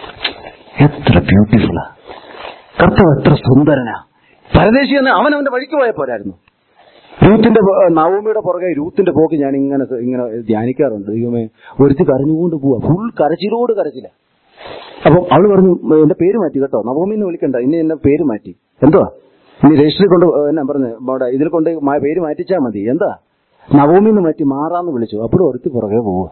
എത്ര ബ്യൂട്ടിഫുള്ളാ കർത്താവ് എത്ര സുന്ദരനാ പരദേശി എന്ന് അവൻ അവന്റെ വഴിക്ക് പോയ പോരായിരുന്നു രൂത്തിന്റെ പോ- നവമിയുടെ പുറകെ രൂത്തിന്റെ പോക്ക് ഞാൻ ഇങ്ങനെ സ- ഇങ്ങനെ ധ്യാനിക്കാറുണ്ട് ദൈവമേ ഒരുത്തി കരഞ്ഞുകൊണ്ട് പോവാ ഫുൾ കരച്ചിലോട് കരച്ചില്ല അപ്പൊ അവള് പറഞ്ഞു എന്റെ പേര് മാറ്റി കേട്ടോ നവമി എന്ന് വിളിക്കണ്ട ഇനി എന്നെ പേര് മാറ്റി എന്തുവാ ഇനി രജിസ്റ്ററിൽ കൊണ്ട് എന്നാ പറഞ്ഞു അവിടെ ഇതിൽ കൊണ്ട് മാ- പേര് മാറ്റിച്ചാ മതി എന്താ നവമി എന്ന് മാറ്റി മാറാന്ന് വിളിച്ചു അപ്പോഴും ഒരുത്തി പുറകെ പോവുക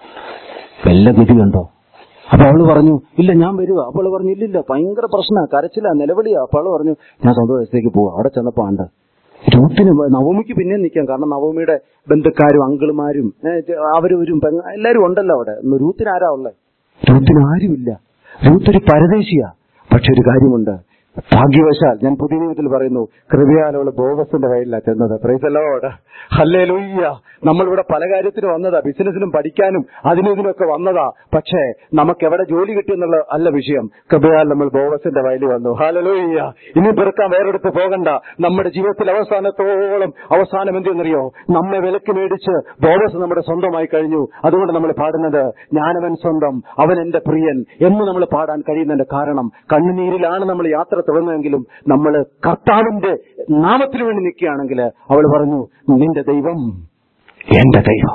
വല്ല ഗതി കണ്ടോ അപ്പൊ അവള് പറഞ്ഞു ഇല്ല ഞാൻ വരുക അപ്പോൾ അവള് പറഞ്ഞു ഇല്ലില്ല ഭയങ്കര പ്രശ്നമാണ് കരച്ചില്ല നിലവിളിയാ അപ്പൊ അവള് പറഞ്ഞു ഞാൻ സ്വന്തം ദിവസത്തേക്ക് പോവാ അവിടെ ചെന്നപ്പോ ഉണ്ട് രൂത്തിന് നവമിക്ക് പിന്നെ നിൽക്കാം കാരണം നവമിയുടെ ബന്ധുക്കാരും അങ്കിളുമാരും ഏ, ചെ- അവരും പെങ്ങ എല്ലാരും ഉണ്ടല്ലോ അവിടെ ഇന്ന് രൂത്തിന് ആരാ ഉള്ളത് രൂത്തിന് ആരുമില്ല രൂത്ത് ഒരു പരദേശിയാ പക്ഷെ ഒരു കാര്യമുണ്ട് ഭാഗ്യവശാൽ ഞാൻ പുതിയ നിയമത്തിൽ പറയുന്നു കൃപയാലുള്ള ബോവസിന്റെ കയ്യിലാ ചെന്നത് പ്രൈസലോട് ഹല്ലേ ലൂയ്യ നമ്മളിവിടെ പല കാര്യത്തിനും വന്നതാ ബിസിനസ്സിലും പഠിക്കാനും അതിനും ഇതിനൊക്കെ വന്നതാ പക്ഷേ നമുക്ക് എവിടെ ജോലി കിട്ടിയെന്നുള്ള അല്ല വിഷയം കൃപയാൽ നമ്മൾ ബോവസിന്റെ വയലിൽ വന്നു ഹാലലൂയ്യ ഇനി പെറുക്കാൻ വേറെടുത്ത് പോകണ്ട നമ്മുടെ ജീവിതത്തിൽ അവസാനത്തോളം അവസാനം എന്തെന്നറിയോ നമ്മെ വിലക്ക് മേടിച്ച് ബോവസ് നമ്മുടെ സ്വന്തമായി കഴിഞ്ഞു അതുകൊണ്ട് നമ്മൾ പാടുന്നത് ഞാനവൻ സ്വന്തം അവൻ എന്റെ പ്രിയൻ എന്ന് നമ്മൾ പാടാൻ കഴിയുന്നതിന്റെ കാരണം കണ്ണുനീരിലാണ് നമ്മൾ യാത്ര തുടങ്ങുമെങ്കിലും നമ്മൾ കർത്താവിന്റെ നാമത്തിന് വേണ്ടി നിൽക്കുകയാണെങ്കിൽ അവൾ പറഞ്ഞു നിന്റെ ദൈവം എന്റെ ദൈവം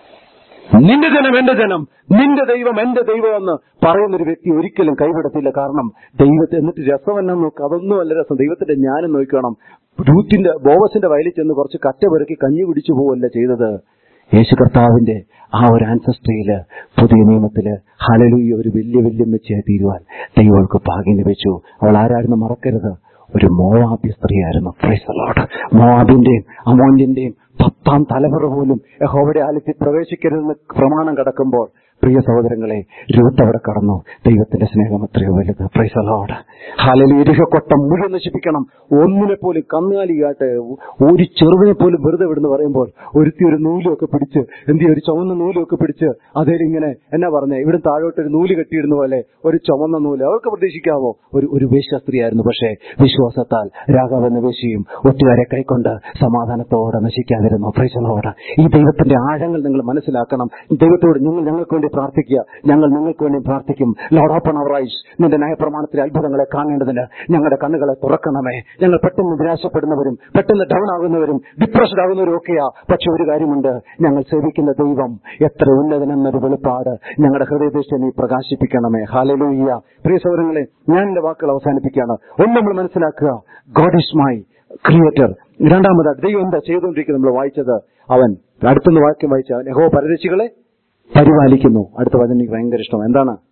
നിന്റെ ജനം എന്റെ ജനം നിന്റെ ദൈവം എന്റെ ദൈവം എന്ന് പറയുന്ന ഒരു വ്യക്തി ഒരിക്കലും കൈവിടത്തില്ല കാരണം ദൈവത്തെ എന്നിട്ട് രസമെന്നെ നോക്കുക അതൊന്നും അല്ല രസം ദൈവത്തിന്റെ ജ്ഞാനം നോക്കണം രൂത്തിന്റെ ബോവസിന്റെ വയലിൽ ചെന്ന് കുറച്ച് കറ്റ പെറുക്കി കഞ്ഞി പിടിച്ചു പോവല്ല ചെയ്തത് യേശു കർത്താവിന്റെ ആ ഒരു ആൻസസ്ട്രിയില് പുതിയ നിയമത്തില് ഹലലൂയ ഒരു വലിയ വല്യമ്മച്ചയായി തീരുവാൻ ദൈവങ്ങൾക്ക് ഭാഗ്യം ലഭിച്ചു അവൾ ആരായിരുന്നു മറക്കരുത് ഒരു മോവാബ്യ സ്ത്രീയായിരുന്നു പ്രൈസലോട് മോവാബിന്റെയും അമോന്യന്റെയും പത്താം തലമുറ പോലും യഹോവയുടെ ആലയത്തിൽ പ്രവേശിക്കരുതെന്ന് പ്രമാണം കടക്കുമ്പോൾ പ്രിയ സഹോദരങ്ങളെ രൂത്ത് അവിടെ കടന്നു ദൈവത്തിന്റെ സ്നേഹം എത്രയോ വലുത് പ്രൈസലോട് ഹാലലി ഇരുകൊട്ടം മുഴുവൻ നശിപ്പിക്കണം ഒന്നിനെ പോലും കന്നുകാലിയായിട്ട് ഒരു ചെറുതിനെ പോലും വെറുതെ വിടുന്ന് പറയുമ്പോൾ ഒരുത്തി ഒരു നൂലുമൊക്കെ പിടിച്ച് എന്ത് ചെയ്യും, ഒരു ചുവന്ന നൂലുമൊക്കെ പിടിച്ച് അതേ ഇങ്ങനെ എന്നാ പറഞ്ഞേ ഇവിടെ താഴോട്ട് ഒരു നൂല് കെട്ടിയിടുന്ന പോലെ ഒരു ചുവന്ന നൂല് അവൾക്ക് പ്രതീക്ഷിക്കാവോ ഒരു ഒരു വേശ്യാസ്ത്രീയായിരുന്നു പക്ഷേ വിശ്വാസത്താൽ രാഘവ എന്ന വേശിയും ഒറ്റുകാരെ കൈക്കൊണ്ട് സമാധാനത്തോടെ നശിക്കാതിരുന്നു പ്രൈസലോട് ഈ ദൈവത്തിന്റെ ആഴങ്ങൾ നിങ്ങൾ മനസ്സിലാക്കണം ദൈവത്തോട് നിങ്ങൾ ഞങ്ങൾക്ക് വേണ്ടി പ്രാർത്ഥിക്കുക ഞങ്ങൾ നിങ്ങൾക്ക് വേണ്ടി പ്രാർത്ഥിക്കും ലോഡ് ഓപ്പൺ അവർ ഐസ് നിന്റെ നയപ്രമാണത്തിലെ അത്ഭുതങ്ങളെ കാണേണ്ടതിന് ഞങ്ങളുടെ കണ്ണുകളെ തുറക്കണമേ ഞങ്ങൾ പെട്ടെന്ന് നിരാശപ്പെടുന്നവരും പെട്ടെന്ന് ഡൗൺ ആകുന്നവരും ഡിപ്രസ്ഡ് ആകുന്നവരും ഒക്കെയാ പക്ഷെ ഒരു കാര്യമുണ്ട് ഞങ്ങൾ സേവിക്കുന്ന ദൈവം എത്ര ഉന്നതനെന്നൊരു വെളിപ്പാട് ഞങ്ങളുടെ ഹൃദയദേശത്തെ നീ പ്രകാശിപ്പിക്കണമേ ഹാലലൂയ്യ പ്രിയ സൗരങ്ങളെ ഞാൻ എന്റെ വാക്കുകൾ അവസാനിപ്പിക്കുകയാണ് ഒന്ന് നമ്മൾ മനസ്സിലാക്കുക ഗോഡ് ഇസ് മൈ ക്രിയേറ്റർ രണ്ടാമതായിട്ട് ദൈവം എന്താ ചെയ്തുകൊണ്ടിരിക്കുന്നത് നമ്മൾ വായിച്ചത് അവൻ അടുത്തുനിന്ന് വാക്യം വായിച്ച അവൻ യഹോ പരദേശികളെ പരിപാലിക്കുന്നു അടുത്ത വചനം എനിക്ക് ഭയങ്കര ഇഷ്ടം എന്താണ്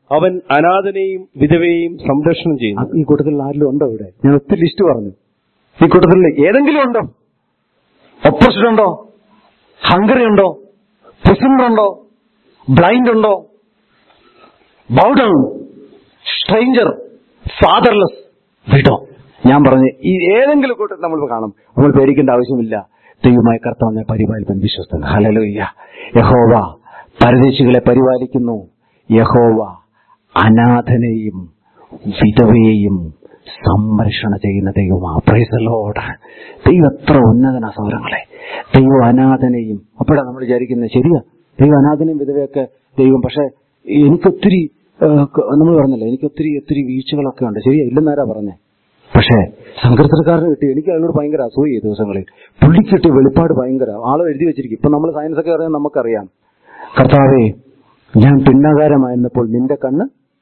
അവൻ അനാഥനെയും വിധവയെയും സംരക്ഷണം ചെയ്യുന്നു ഈ കൂട്ടത്തിൽ ആരിലും ഉണ്ടോ ഇവിടെ ഞാൻ ഒത്തിരി ലിസ്റ്റ് പറഞ്ഞു ഈ കൂട്ടത്തിൽ ഏതെങ്കിലും ഉണ്ടോ ഒപ്പോസിറ്റ് ഉണ്ടോ ഹംഗറി ഉണ്ടോ പ്രിസണർ ഉണ്ടോ ബ്ലൈൻഡ് ഉണ്ടോ ബൗഡൺ സ്ട്രേഞ്ചർ ഫാദർലെസ് വിടോ ഞാൻ പറഞ്ഞു ഈ ഏതെങ്കിലും കൂട്ടത്തിൽ നമ്മൾ കാണും നമ്മൾ പേടിക്കേണ്ട ആവശ്യമില്ല ദൈവമായ കർത്താവിനെ പരിപാലിക്കാൻ വിശ്വസ്തൻ ഹലലോയ്യ യഹോവ പരദേശികളെ പരിപാലിക്കുന്നു യഹോവ അനാഥനെയും വിധവയെയും സംരക്ഷണ ചെയ്യുന്ന ദൈവമാണ് പ്രൈസലോട് ദൈവം എത്ര ഉന്നതന സൗരങ്ങളെ ദൈവം അനാഥനെയും അപ്പോഴാണ് നമ്മൾ വിചാരിക്കുന്നത് ശരിയാ ദൈവം അനാഥനെയും വിധവയൊക്കെ ദൈവം പക്ഷെ എനിക്കൊത്തിരി നമ്മൾ പറഞ്ഞല്ലോ എനിക്കൊത്തിരി ഒത്തിരി വീഴ്ചകളൊക്കെ ഉണ്ട് ശരിയാ ഇല്ലെന്നാരാ പറഞ്ഞേ പക്ഷേ സങ്കീർത്തനക്കാരന് കിട്ടി എനിക്ക് അയാളോട് ഭയങ്കര അസൂയ ഈ ദിവസങ്ങളിൽ പുള്ളിക്ക് കിട്ടിയ വെളിപ്പാട് ഭയങ്കര ആള് എഴുതി വെച്ചിരിക്കും ഇപ്പൊ നമ്മൾ സയൻസ് ഒക്കെ അറിയാൻ നമുക്കറിയാം കർത്താവേ ഞാൻ പിന്നാകാരമായിരുന്നപ്പോൾ നിന്റെ കണ്ണ്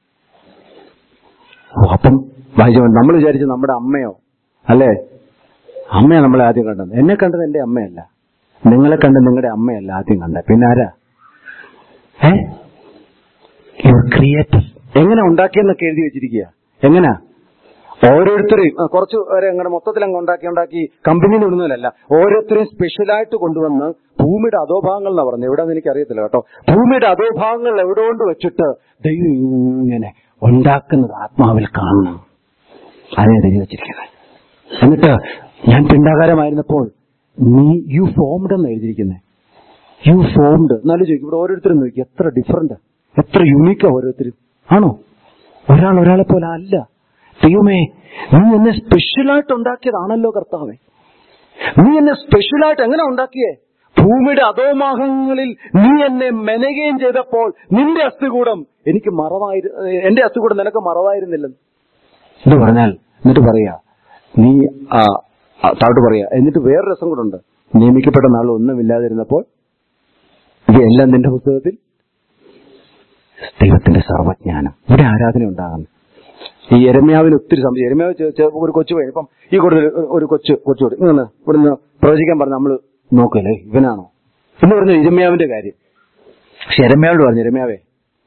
ഓ, അപ്പം വായിച്ചോ നമ്മൾ വിചാരിച്ചു നമ്മുടെ അമ്മയോ അല്ലേ അമ്മയാ നമ്മളെ ആദ്യം കണ്ടത് എന്നെ കണ്ടത് എന്റെ അമ്മയല്ല നിങ്ങളെ കണ്ട് നിങ്ങളുടെ അമ്മയല്ല ആദ്യം കണ്ടത് പിന്നെ ആരാ ഏ യുവർ ക്രിയേറ്റർ എങ്ങനെ ഉണ്ടാക്കിയെന്നൊക്കെ എഴുതി വെച്ചിരിക്കുക എങ്ങനാ ഓരോരുത്തരെയും ആ, കുറച്ച് വരെ അങ്ങനെ മൊത്തത്തിൽ അങ്ങ് ഉണ്ടാക്കി ഉണ്ടാക്കി കമ്പനിയിൽ വിടുന്നതിലല്ല ഓരോരുത്തരെയും സ്പെഷ്യലായിട്ട് കൊണ്ടുവന്ന് ഭൂമിയുടെ അധോഭാഗങ്ങൾ എന്നാ പറഞ്ഞത് എവിടെയെന്ന് എനിക്ക് അറിയത്തില്ല കേട്ടോ ഭൂമിയുടെ അധോഭാഗങ്ങൾ എവിടെ കൊണ്ട് വെച്ചിട്ട് ദൈവം ഇങ്ങനെ ഉണ്ടാക്കുന്നത് ആത്മാവിൽ കാണണം അതിനെ എഴുതി വെച്ചിരിക്കുന്നത് എന്നിട്ട് ഞാൻ പിണ്ടാകാരമായിരുന്നപ്പോൾ നീ യു ഫോംഡ് എന്ന് എഴുതിയിരിക്കുന്നത് യു ഫോംഡ് എന്നാലും ചോദിക്കും ഇവിടെ ഓരോരുത്തരും നോക്കി എത്ര ഡിഫറന്റ് എത്ര യുണീക്കാ ഓരോരുത്തരും ആണോ ഒരാൾ ഒരാളെ പോലെ അല്ല ദൈവമേ നീ എന്നെ സ്പെഷ്യലായിട്ട് ഉണ്ടാക്കിയതാണല്ലോ കർത്താവേ നീ എന്നെ സ്പെഷ്യലായിട്ട് എങ്ങനെ ഉണ്ടാക്കിയേ ഭൂമിയുടെ അധോമാഹങ്ങളിൽ നീ എന്നെ മെനയുകയും ചെയ്തപ്പോൾ നിന്റെ അസ്ഥികൂടം എനിക്ക് മറവായി എന്റെ അസ്ഥികൂടം നിനക്ക് മറവായിരുന്നില്ലെന്ന് ഇത് പറഞ്ഞാൽ എന്നിട്ട് പറയാ നീ ആ, ആ, താഴോട്ട് പറയാ എന്നിട്ട് വേറെ രസം കൂടെ ഉണ്ട് നിയമിക്കപ്പെട്ട നാൾ ഒന്നുമില്ലാതിരുന്നപ്പോൾ ഇവയെല്ലാം നിന്റെ പുസ്തകത്തിൽ ദൈവത്തിന്റെ സർവജ്ഞാനം ഇവിടെ ആരാധന ഉണ്ടാകുന്നു ഈ എരമ്യാവിന് ഒത്തിരി സംശയം എരമ്യാവ് ചെ- ചെ- ഒരു കൊച്ചു പോയി ഇപ്പം ഈ കൂടുതൽ ഒരു കൊച്ചു കൊച്ചുകൂടി ഇങ്ങനെ ഇവിടുന്ന് പ്രവചിക്കാൻ പറഞ്ഞ നമ്മൾ നോക്കല്ലേ ഇവനാണോ എന്ന് പറഞ്ഞ ഇരമ്യാവിന്റെ കാര്യം പക്ഷെ എരമ്യാവോട് പറഞ്ഞു എരമ്യാവേ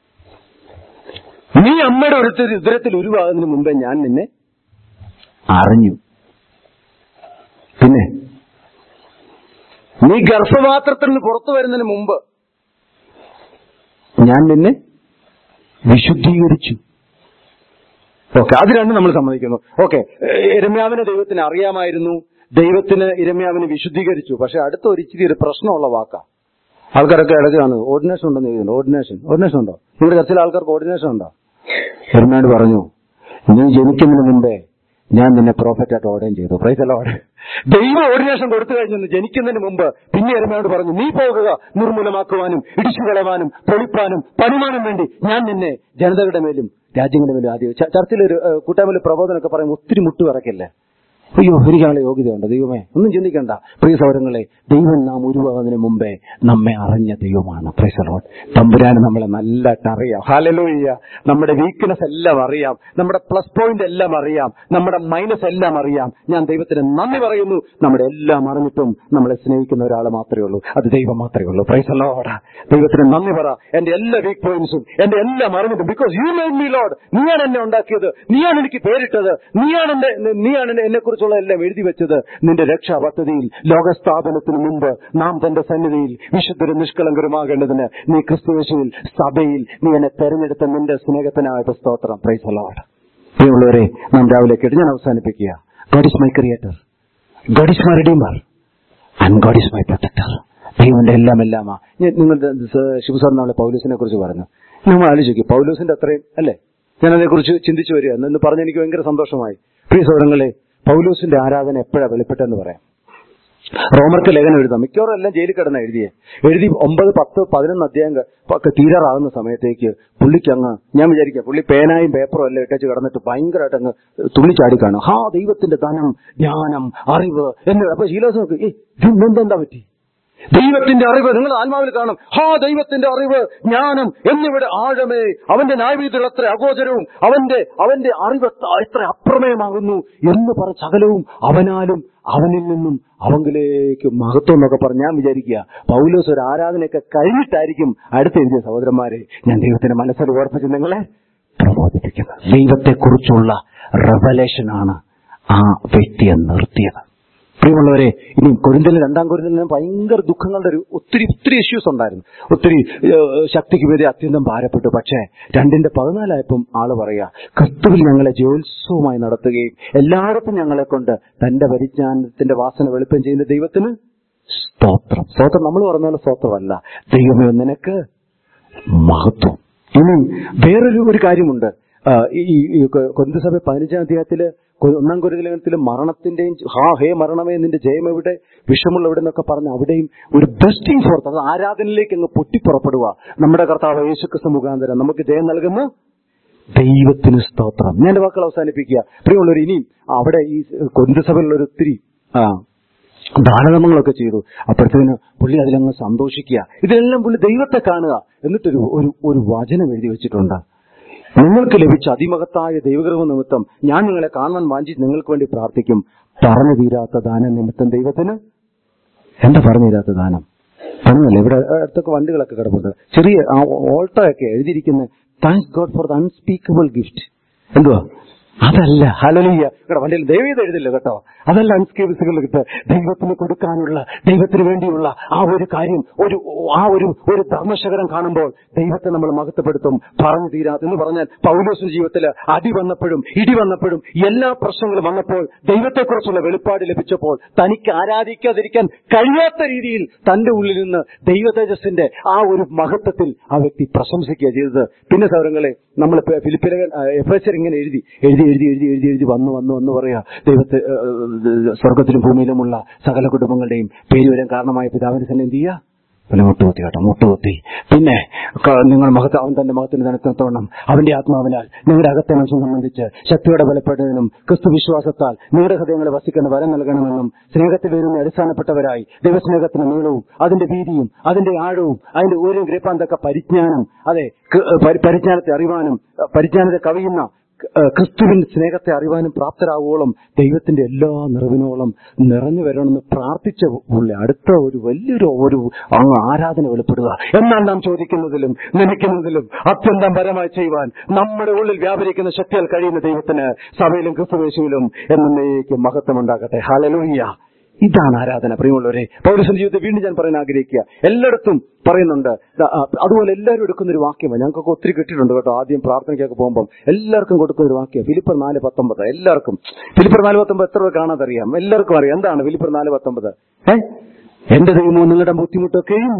നീ അമ്മയുടെ ഒരു ഉദരത്തിൽ ഉരുവാകുന്നതിന് മുമ്പേ ഞാൻ നിന്നെ അറിഞ്ഞു പിന്നെ നീ ഗർഭപാത്രത്തിൽ നിന്ന് പുറത്തു വരുന്നതിന് മുമ്പ് ഞാൻ നിന്നെ വിശുദ്ധീകരിച്ചു ഓക്കെ അത് രണ്ടും നമ്മൾ സമ്മതിക്കുന്നു ഓക്കെ ഇരമ്യാവിനെ ദൈവത്തിന് അറിയാമായിരുന്നു ദൈവത്തിന് ഇരമ്യാവിനെ വിശുദ്ധീകരിച്ചു പക്ഷെ അടുത്ത ഒരു ഇച്ചിരി ഒരു പ്രശ്നമുള്ള വാക്കാ ആൾക്കാരൊക്കെ ഇടയ്ക്ക് കാണുന്നത് ഓർഡിനേഷൻ ഉണ്ടെന്ന് എഴുതുന്നുണ്ട് ഓർഡിനേഷൻ ഓർഡിനേഷൻ ഉണ്ടോ നിങ്ങളുടെ ചർച്ചയിൽ ആൾക്കാർക്ക് ഓർഡിനേഷൻ ഉണ്ടോ ഇരമ്യാട് പറഞ്ഞു നീ ജനിക്കുന്നതിന് മുമ്പേ ഞാൻ നിന്നെ പ്രോഫറ്റായിട്ട് ഓർഡൈൻ ചെയ്തു പ്രൈസ് അലോഡ് ദൈവം ഓർഡിനേഷൻ കൊടുത്തു കഴിഞ്ഞു ജനിക്കുന്നതിന് മുമ്പ് പിന്നെ എരമയോട് പറഞ്ഞു നീ പോകുക നിർമൂലമാക്കുവാനും ഇടിച്ചു കളവാനും പൊളിപ്പാനും പണിമാനും വേണ്ടി ഞാൻ നിന്നെ ജനതകളുടെ മേലും രാജ്യങ്ങളുടെ മേലും ആദ്യം ച- ചർച്ചിലൊരു ഏഹ്, കൂട്ടായ്മയിലെ പ്രബോധനമൊക്കെ പറയും ഒത്തിരി മുട്ടുവിറക്കില്ലേ അയ്യോ എനിക്കാളെ യോഗ്യതയുണ്ട് ദൈവമേ ഒന്നും ചിന്തിക്കണ്ട പ്രിയ സൗരങ്ങളെ ദൈവം നാം ഉരുവാകുന്നതിന് മുമ്പേ നമ്മെ അറിഞ്ഞ ദൈവമാണ് പ്രൈസലോൺ തമ്പുരാന് നമ്മളെ നല്ലതായിട്ട് അറിയാം ഹാലലോയ്യ നമ്മുടെ വീക്ക്നെസ് എല്ലാം അറിയാം നമ്മുടെ പ്ലസ് പോയിന്റ് എല്ലാം അറിയാം നമ്മുടെ മൈനസ് എല്ലാം അറിയാം ഞാൻ ദൈവത്തിന് നന്ദി പറയുന്നു നമ്മുടെ എല്ലാം അറിഞ്ഞിട്ടും നമ്മളെ സ്നേഹിക്കുന്ന ഒരാൾ മാത്രമേ ഉള്ളൂ അത് ദൈവം മാത്രമേ ഉള്ളൂ പ്രൈസലോട ദൈവത്തിന് നന്ദി പറ എന്റെ എല്ലാ വീക്ക് പോയിന്റ്സും എന്റെ എല്ലാം അറിഞ്ഞിട്ടും because you made me Lord നീയാണ് എന്നെ ഉണ്ടാക്കിയത് നീയാണ് എനിക്ക് പേരിട്ടത് നീയാണ് എന്റെ നീയാണ് എന്നെ കുറിച്ചുള്ള എല്ലാം എഴുതി വെച്ചത് നിന്റെ രക്ഷാ പദ്ധതിയിൽ ലോകസ്ഥാപനത്തിന് മുമ്പ് നാം തന്റെ സന്നിധിയിൽ വിശുദ്ധരും നിഷ്കളങ്കരുമാകേണ്ടതിന് നീ ക്രിസ്തുവേശുവിൽ സഭയിൽ നീ എന്നെ തെരഞ്ഞെടുത്ത നിന്റെ സ്നേഹത്തിനായിട്ട് സ്തോത്രം പ്രൈസ് ലോഡ് പ്രിയമുള്ളവരെ നാം രാവിലെ കേട്ട് ഞാൻ അവസാനിപ്പിക്കുക God is my creator God is my redeemer and God is my protector ദൈവന്റെ എല്ലാം എല്ലാമാ ഞാൻ നിങ്ങളുടെ ശിവസാർ നാളെ പൗലൂസിനെ കുറിച്ച് പറഞ്ഞു നമ്മൾ ആലോചിക്കും പൗലൂസിന്റെ അത്രയും അല്ലേ ഞാൻ അതേക്കുറിച്ച് ചിന്തിച്ചു വരിക എന്ന് പറഞ്ഞ് എനിക്ക് ഭയങ്കര സന്തോഷമായി പ്രിയ സൗരങ്ങളെ പൗലൂസിന്റെ ആരാധന എപ്പോഴാണ് വെളിപ്പെട്ടെന്ന് പറയാം റോമർക്ക് ലേഖനം എഴുതാം മിക്കവാറും എല്ലാം ജയിലിൽ കിടന്ന എഴുതിയേ എഴുതി ഒമ്പത് പത്ത് പതിനൊന്ന് അധ്യായം ക- ഒക്കെ തീരാറാകുന്ന സമയത്തേക്ക് പുള്ളിക്ക് അങ്ങ് ഞാൻ വിചാരിക്കാം പുള്ളി പേനായും പേപ്പറും എല്ലാം ഇട്ടേച്ച് കിടന്നിട്ട് ഭയങ്കരമായിട്ട് അങ്ങ് തുള്ളിച്ചാടി കാണും ഹാ ദൈവത്തിന്റെ ധനം ജ്ഞാനം അറിവ് എന്ന് അപ്പൊ ശീലോസ് നോക്ക് ഏയ് ഇതെന്താ പറ്റി ദൈവത്തിന്റെ അറിവ് നിങ്ങൾ ആത്മാവിൽ കാണും ഹാ ദൈവത്തിന്റെ അറിവ് ജ്ഞാനം എന്നിവിടെ ആഴമേ അവന്റെ ന്യായവിധികൾ എത്ര അഗോചരവും അവന്റെ അവന്റെ അറിവ് എത്ര- എത്ര അപ്രമേയമാകുന്നു എന്ന് പറ സകലവും അവനാലും അവനിൽ നിന്നും അവങ്കിലേക്ക് മഹത്വം എന്നൊക്കെ പറഞ്ഞ് ഞാൻ വിചാരിക്കുക പൗലോസ് ഒരു ആരാധനയൊക്കെ കഴിഞ്ഞിട്ടായിരിക്കും അടുത്തെഴുതിയ സഹോദരന്മാരെ ഞാൻ ദൈവത്തിന്റെ മനസ്സിൽ ഓർപ്പിച്ചു നിങ്ങളെ പ്രബോധിപ്പിക്കുന്നത് ദൈവത്തെക്കുറിച്ചുള്ള റെവലേഷനാണ് ആ വ്യക്തിയെ നിർത്തിയത് പ്രിയമുള്ളവരെ ഇനി കൊരിന്തലിന് രണ്ടാം കൊരിന്തലിന് ഭയങ്കര ദുഃഖങ്ങളുടെ ഒരു ഒത്തിരി ഒത്തിരി ഇഷ്യൂസ് ഉണ്ടായിരുന്നു ഒത്തിരി ഏഹ്, ശക്തിക്ക് വേണ്ടി അത്യന്തം ഭാരപ്പെട്ടു പക്ഷേ രണ്ടിന്റെ പതിനാലായപ്പം ആള് പറയാ ക്രിസ്തുവിൽ ഞങ്ങളെ ജോത്സവമായി നടത്തുകയും എല്ലായിടത്തും ഞങ്ങളെ കൊണ്ട് തന്റെ പരിജ്ഞാനത്തിന്റെ വാസന വെളുപ്പം ചെയ്യുന്ന ദൈവത്തിന് സ്തോത്രം സ്തോത്രം നമ്മൾ പറഞ്ഞ പോലെ സ്തോത്രമല്ല ദൈവമേ നിനക്ക് മഹത്വം ഇനി വേറൊരു ഒരു കാര്യമുണ്ട് ആ, ഈ ഈ കൊന്തസഭ പതിനഞ്ചാം അധ്യായത്തില് കൊ- ഒന്നാം കുരുതലത്തിൽ മരണത്തിന്റെയും ഹാ ഹേ മരണമേ നിന്റെ ജയം എവിടെ വിഷമുള്ള എവിടെ എന്നൊക്കെ പറഞ്ഞ് അവിടെയും ഒരു ബെസ്റ്റിംഗ് ഫോർത്ത് അത് ആരാധനയിലേക്ക് അങ്ങ് പൊട്ടിപ്പുറപ്പെടുക നമ്മുടെ കർത്താവ് യേശുക്രിസ്തു മുഖാന്തരം നമുക്ക് ജയം നൽകുന്ന ദൈവത്തിന് സ്തോത്രം ഞാൻ എന്റെ വാക്കുകൾ അവസാനിപ്പിക്കുക പ്രിയമുള്ളവർ ഇനിയും അവിടെ ഈ കൊന്തസഭയിലുള്ള ഒരു ഒത്തിരി ആ ദാനധർമ്മങ്ങളൊക്കെ ചെയ്തു അപ്പോഴത്തേന് പുള്ളി അതിലങ്ങ് സന്തോഷിക്കുക ഇതിലെല്ലാം പുള്ളി ദൈവത്തെ കാണുക എന്നിട്ടൊരു ഒരു ഒരു വചനം എഴുതി വെച്ചിട്ടുണ്ട് നിങ്ങൾക്ക് ലഭിച്ച അതിമഹത്തായ ദൈവകൃപ നിമിത്തം ഞാൻ നിങ്ങളെ കാണാൻ വാഞ്ചി നിങ്ങൾക്ക് വേണ്ടി പ്രാർത്ഥിക്കും പറഞ്ഞു തീരാത്ത ദാനം നിമിത്തം ദൈവത്തിന് എന്താ പറഞ്ഞു തീരാത്ത ദാനം പറഞ്ഞല്ലേ ഇവിടെ അടുത്തൊക്കെ വണ്ടികളൊക്കെ കിടപ്പുണ്ട് ചെറിയ ആ ഓൾട്ടൊക്കെ എഴുതിയിരിക്കുന്ന thanks God for the unspeakable gift എന്തുവാ അതല്ല ഹലലിയ ഇവിടെ വണ്ടിയിൽ ദൈവീത എഴുതില്ല കേട്ടോ അതല്ല അൺസ്കേബിസുകൾ കിട്ടുക ദൈവത്തിന് കൊടുക്കാനുള്ള ദൈവത്തിന് വേണ്ടിയുള്ള ആ ഒരു കാര്യം ഒരു ആ ഒരു ഒരു ധർമ്മശകരം കാണുമ്പോൾ ദൈവത്തെ നമ്മൾ മഹത്വപ്പെടുത്തും പറഞ്ഞു തീരാത്ത എന്ന് പറഞ്ഞാൽ പൗലോസിന്റെ ജീവിതത്തിൽ അടി വന്നപ്പോഴും ഇടി വന്നപ്പോഴും എല്ലാ പ്രശ്നങ്ങളും വന്നപ്പോൾ ദൈവത്തെക്കുറിച്ചുള്ള വെളിപ്പാട് ലഭിച്ചപ്പോൾ തനിക്ക് ആരാധിക്കാതിരിക്കാൻ കഴിയാത്ത രീതിയിൽ തന്റെ ഉള്ളിൽ നിന്ന് ദൈവ തേജസ്സിന്റെ ആ ഒരു മഹത്വത്തിൽ ആ വ്യക്തി പ്രശംസിക്കുക ചെയ്തത് പിന്നെ സൗരങ്ങളെ നമ്മൾ ഫിലിപ്പിലെ എഫ് എസ് ഇങ്ങനെ എഴുതി എഴുതി എഴുതി എഴുതി എഴുതി എഴുതി വന്നു വന്നു വന്നു പറയാ ദൈവത്തെ ഏ, ഏ, സ്വർഗത്തിലും ഭൂമിയിലുമുള്ള സകല കുടുംബങ്ങളുടെയും പേര് വരാൻ കാരണമായ പിതാവിന്റെ തന്നെ എന്ത് ചെയ്യുക പിന്നെ മുട്ടുകുത്തി കേട്ടോ മുട്ടുകുത്തി പിന്നെ ക- നിങ്ങൾ മഹത്വ അവൻ തന്റെ മഹത്തിന് തനത്തോണം അവന്റെ ആത്മാവിനാൽ നിങ്ങളുടെ അകത്തെ മനുഷ്യൻ സംബന്ധിച്ച് ശക്തിയോടെ ബലപ്പെടുന്നതിനും ക്രിസ്തു വിശ്വാസത്താൽ നിങ്ങളുടെ ഹൃദയങ്ങളെ വസിക്കുന്ന വരം നൽകണമെന്നും സ്നേഹത്തിൽ വരുന്ന അടിസ്ഥാനപ്പെട്ടവരായി ദൈവസ്നേഹത്തിന് നീളവും അതിന്റെ വീതിയും അതിന്റെ ആഴവും അതിന്റെ ഓരോ ഗ്രേപ്പാന്തക്ക പരിജ്ഞാനം അതെ ക- പരി- പരിജ്ഞാനത്തെ അറിവാനും അഹ് പരിജ്ഞാനത്തെ കവിയുന്ന ഏഹ് ക്രിസ്തുവിൻ സ്നേഹത്തെ അറിവാനും പ്രാപ്തരാകുവോളം ദൈവത്തിന്റെ എല്ലാ നിറവിനോളം നിറഞ്ഞു വരണമെന്ന് പ്രാർത്ഥിച്ച പുള്ളി അടുത്ത ഒരു വലിയൊരു ഒരു അങ്ങ് ആരാധന വെളിപ്പെടുക എന്നാൽ നാം ചോദിക്കുന്നതിലും നനയ്ക്കുന്നതിലും അത്യന്തം പരമായി ചെയ്യുവാൻ നമ്മുടെ ഉള്ളിൽ വ്യാപരിക്കുന്ന ശക്തിയാൽ കഴിയുന്ന ദൈവത്തിന് സഭയിലും ക്രിസ്തുവേശുവിലും എന്നേക്കും മഹത്വം ഉണ്ടാകട്ടെ ഹലലൂയ്യ ഇതാണ് ആരാധന പ്രിയമുള്ളവരെ പൗരസ്വന്റെ ജീവിതത്തെ വീണ്ടും ഞാൻ പറയാൻ ആഗ്രഹിക്കുക എല്ലായിടത്തും പറയുന്നുണ്ട് ദാ, ആ, അതുപോലെ എല്ലാവരും എടുക്കുന്ന ഒരു വാക്യമാണ് ഞങ്ങൾക്കൊക്കെ ഒത്തിരി കിട്ടിയിട്ടുണ്ട് കേട്ടോ ആദ്യം പ്രാർത്ഥനയ്ക്കൊക്കെ പോകുമ്പോൾ എല്ലാവർക്കും കൊടുക്കുന്ന ഒരു വാക്യം ഫിലിപ്പർ നാല് പത്തൊമ്പത് എല്ലാവർക്കും ഫിലിപ്പർ നാല് പത്തൊമ്പത് എത്ര പേർ കാണാതറിയാം എല്ലാവർക്കും അറിയാം എന്താണ് ഫിലിപ്പർ നാല് പത്തൊമ്പത് ഏ എന്റെ ദൈവമോ നിങ്ങളുടെ ബുദ്ധിമുട്ടൊക്കെയും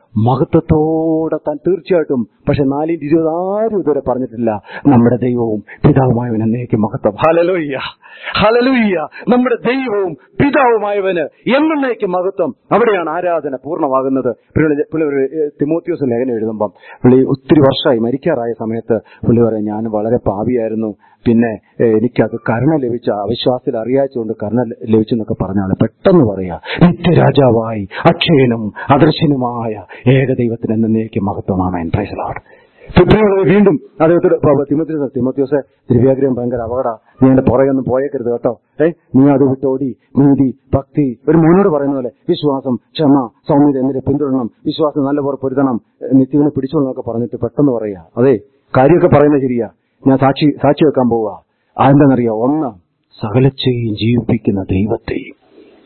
മഹത്വത്തോടെ താൻ തീർച്ചയായിട്ടും പക്ഷെ നാലിന്റെ ഇരുപത് ആരും ഇതുവരെ പറഞ്ഞിട്ടില്ല നമ്മുടെ ദൈവവും പിതാവുമായവൻ എന്നേക്കും മഹത്വം ഹലലുയ്യ ഹലലുയ്യ നമ്മുടെ ദൈവവും പിതാവുമായവന് എന്നേക്കും മഹത്വം അവിടെയാണ് ആരാധന പൂർണ്ണമാകുന്നത് പുള്ളി- പുള്ളി ഒരു, ഏ, തിമോത്തിയോസ് ലേഖനം എഴുതുമ്പം പുള്ളി ഒത്തിരി വർഷമായി മരിക്കാറായ സമയത്ത് പുള്ളി പറയാം ഞാൻ വളരെ പാവിയായിരുന്നു പിന്നെ ഏ, എനിക്കത് കരുണ ലഭിച്ച അവിശ്വാസത്തിൽ അറിയാച്ചുകൊണ്ട് കരുണ ല- ലഭിച്ചെന്നൊക്കെ പറഞ്ഞാണ് പെട്ടെന്ന് പറയാ നിത്യരാജാവായി അക്ഷയനും അദർശനുമായ ഏകദൈവത്തിന് എന്നേക്കും മഹത്വമാണ് പ്രൈസലോട് ഫെബ്രുവരി വീണ്ടും അദ്ദേഹത്തോട് തിമത്യോസ് തിമത്യോസ് ദ്രവ്യാഗ്രഹം ഭയങ്കര അപകട നീ എന്റെ പുറകെയൊന്നും പോയേക്കരുത് കേട്ടോ ഏ നീ അത് വിട്ടോടി നീതി ഭക്തി ഒരു മോനോട് പറയുന്ന പോലെ വിശ്വാസം ക്ഷമ സൗമ്യത എന്നിവരെ പിന്തുടരണം വിശ്വാസം നല്ലപോലെ പൊരുതണം നിത്യവിനെ പിടിച്ചോളന്നൊക്കെ പറഞ്ഞിട്ട് പെട്ടെന്ന് പറയാ അതെ കാര്യമൊക്കെ പറയുന്നത് ശരിയാ ഞാൻ സാക്ഷി സാക്ഷി വെക്കാൻ പോവുക അതെന്താണെന്നറിയോ ഒന്ന് സകലത്തെയും ജീവിപ്പിക്കുന്ന ദൈവത്തെയും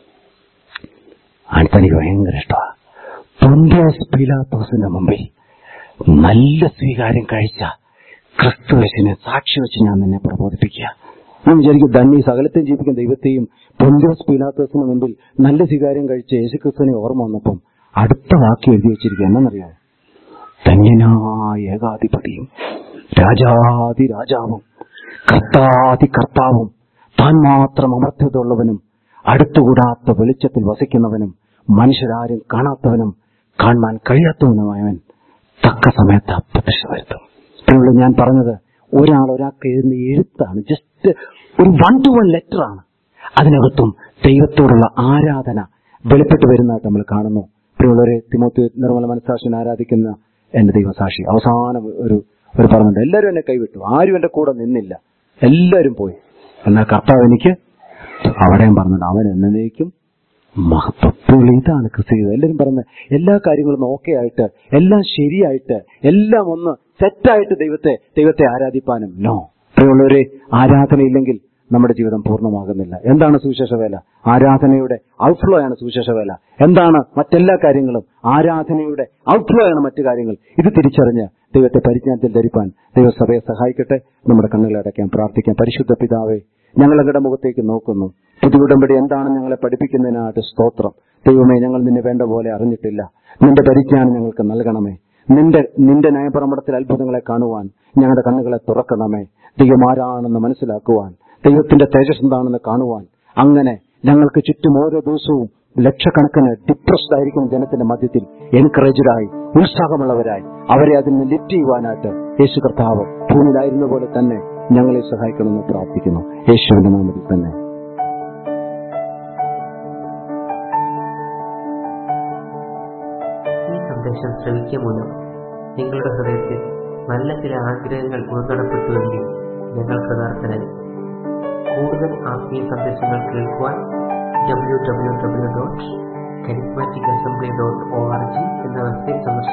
തനിക്ക് ഭയങ്കര ഇഷ്ടമാണ് പൊന്തിയോസ് പീലാത്തോസിന്റെ മുമ്പിൽ നല്ല സ്വീകാര്യം കഴിച്ച ക്രിസ്തുവശിനെ സാക്ഷി വെച്ച് ഞാൻ നിന്നെ പ്രബോധിപ്പിക്കുക ഞാൻ വിചാരിക്കും തന്നെ ഈ സകലത്തെയും ജീവിക്കുന്ന ദൈവത്തെയും പൊന്തിയോസ് പീലാത്തോസിന് മുമ്പിൽ നല്ല സ്വീകാര്യം കഴിച്ച യേശുക്രിസ്തുവിനെ ഓർമ്മ വന്നപ്പം അടുത്ത വാക്യം എഴുതി വെച്ചിരിക്കുക എന്നറിയാം ധന്യനായ ഏകാധിപതിയും രാജാതി രാജാവും കർത്താതി കർത്താവും താൻ മാത്രം അമർത്യതയുള്ളവനും അടുത്തുകൂടാത്ത വെളിച്ചത്തിൽ വസിക്കുന്നവനും മനുഷ്യരാരും കാണാത്തവനും കാണാൻ കഴിയാത്തവനുമായവൻ തക്ക സമയത്ത് പ്രത്യക്ഷ വരുത്തും അതിനുള്ള ഞാൻ പറഞ്ഞത് ഒരാൾ ഒരാൾക്ക് എഴുതുന്ന എഴുത്താണ് ജസ്റ്റ് ഒരു വൺ ടു വൺ ലെറ്റർ ആണ് അതിനകത്തും ദൈവത്തോടുള്ള ആരാധന വെളിപ്പെട്ട് വരുന്നതായിട്ട് നമ്മൾ കാണുന്നു പ്രിയമുള്ളവരെ തിമോത്തി നിർമ്മല മനസ്സാക്ഷിനെ ആരാധിക്കുന്ന എന്റെ ദൈവസാക്ഷി അവസാനം ഒരു ഒരു പറഞ്ഞിട്ടുണ്ട് എല്ലാവരും എന്നെ കൈവിട്ടു ആരും എന്റെ കൂടെ നിന്നില്ല എല്ലാവരും പോയി എന്നാൽ കർത്താവ് എനിക്ക് അവിടെയും പറഞ്ഞിട്ടുണ്ട് അവൻ എന്നേക്കും മഹത്വം പുള്ളി ഇതാണ് ക്രിസ്തു ചെയ്തത് എല്ലാവരും പറഞ്ഞ എല്ലാ കാര്യങ്ങളും ഓക്കെ ആയിട്ട് എല്ലാം ശരിയായിട്ട് എല്ലാം ഒന്ന് സെറ്റായിട്ട് ദൈവത്തെ ദൈവത്തെ ആരാധിപ്പാനും നോ പ്രിയമുള്ളവരെ ആരാധനയില്ലെങ്കിൽ നമ്മുടെ ജീവിതം പൂർണ്ണമാകുന്നില്ല എന്താണ് സുവിശേഷ വേല ആരാധനയുടെ ഔട്ട്ഫ്ലോ ആണ് സുവിശേഷ വേല എന്താണ് മറ്റെല്ലാ കാര്യങ്ങളും ആരാധനയുടെ ഔട്ട്ഫ്ലോ ആണ് മറ്റു കാര്യങ്ങൾ ഇത് തിരിച്ചറിഞ്ഞ് ദൈവത്തെ പരിജ്ഞാനത്തിൽ ധരിപ്പാൻ ദൈവസഭയെ സഹായിക്കട്ടെ നമ്മുടെ കണ്ണുകളെ അടയ്ക്കാൻ പ്രാർത്ഥിക്കാം പരിശുദ്ധ പിതാവേ ഞങ്ങൾ അങ്ങയുടെ മുഖത്തേക്ക് നോക്കുന്നു പുതിയ ഉടമ്പടി എന്താണ് ഞങ്ങളെ പഠിപ്പിക്കുന്നതിനായിട്ട് സ്തോത്രം ദൈവമേ ഞങ്ങൾ നിന്നെ വേണ്ട പോലെ അറിഞ്ഞിട്ടില്ല നിന്റെ പരിജ്ഞാനം ഞങ്ങൾക്ക് നൽകണമേ നിന്റെ നിന്റെ നയപ്രമടത്തിൽ അത്ഭുതങ്ങളെ കാണുവാൻ ഞങ്ങളുടെ കണ്ണുകളെ തുറക്കണമേ ദൈവം ആരാണെന്ന് മനസ്സിലാക്കുവാൻ ദൈവത്തിന്റെ തേജസ് എന്താണെന്ന് കാണുവാൻ അങ്ങനെ ഞങ്ങൾക്ക് ചുറ്റും ഓരോ ദിവസവും ലക്ഷക്കണക്കിന് ഡിപ്രസ്ഡ് ആയിരിക്കുന്ന ജനത്തിന്റെ മധ്യത്തിൽ എൻകറേജഡായി ഉത്സാഹമുള്ളവരായി അവരെ അതിൽ നിന്ന് ലിഫ്റ്റ് ചെയ്യുവാനായിട്ട് യേശു കർത്താവ് ഭൂമിയിലായിരുന്ന പോലെ തന്നെ ഞങ്ങളെ സഹായിക്കണമെന്ന് പ്രാർത്ഥിക്കുന്നു യേശുവിന്റെ നാമത്തിൽ തന്നെ ഈ സന്ദേശം ശ്രവിക്കുക മൂലം നിങ്ങളുടെ ഹൃദയത്തിൽ നല്ല ചില ആഗ്രഹങ്ങൾ ഉൾക്കടപ്പെട്ടുവെങ്കിൽ ഞങ്ങൾ കൃതാർത്ഥനായി കൂടുതൽ ആത്മീയ സന്ദേശങ്ങൾ കേൾക്കുവാൻ W W W dot charismatic assembly dot O R G എന്ന വെബ്സൈറ്റ് സന്ദർശിക്കുക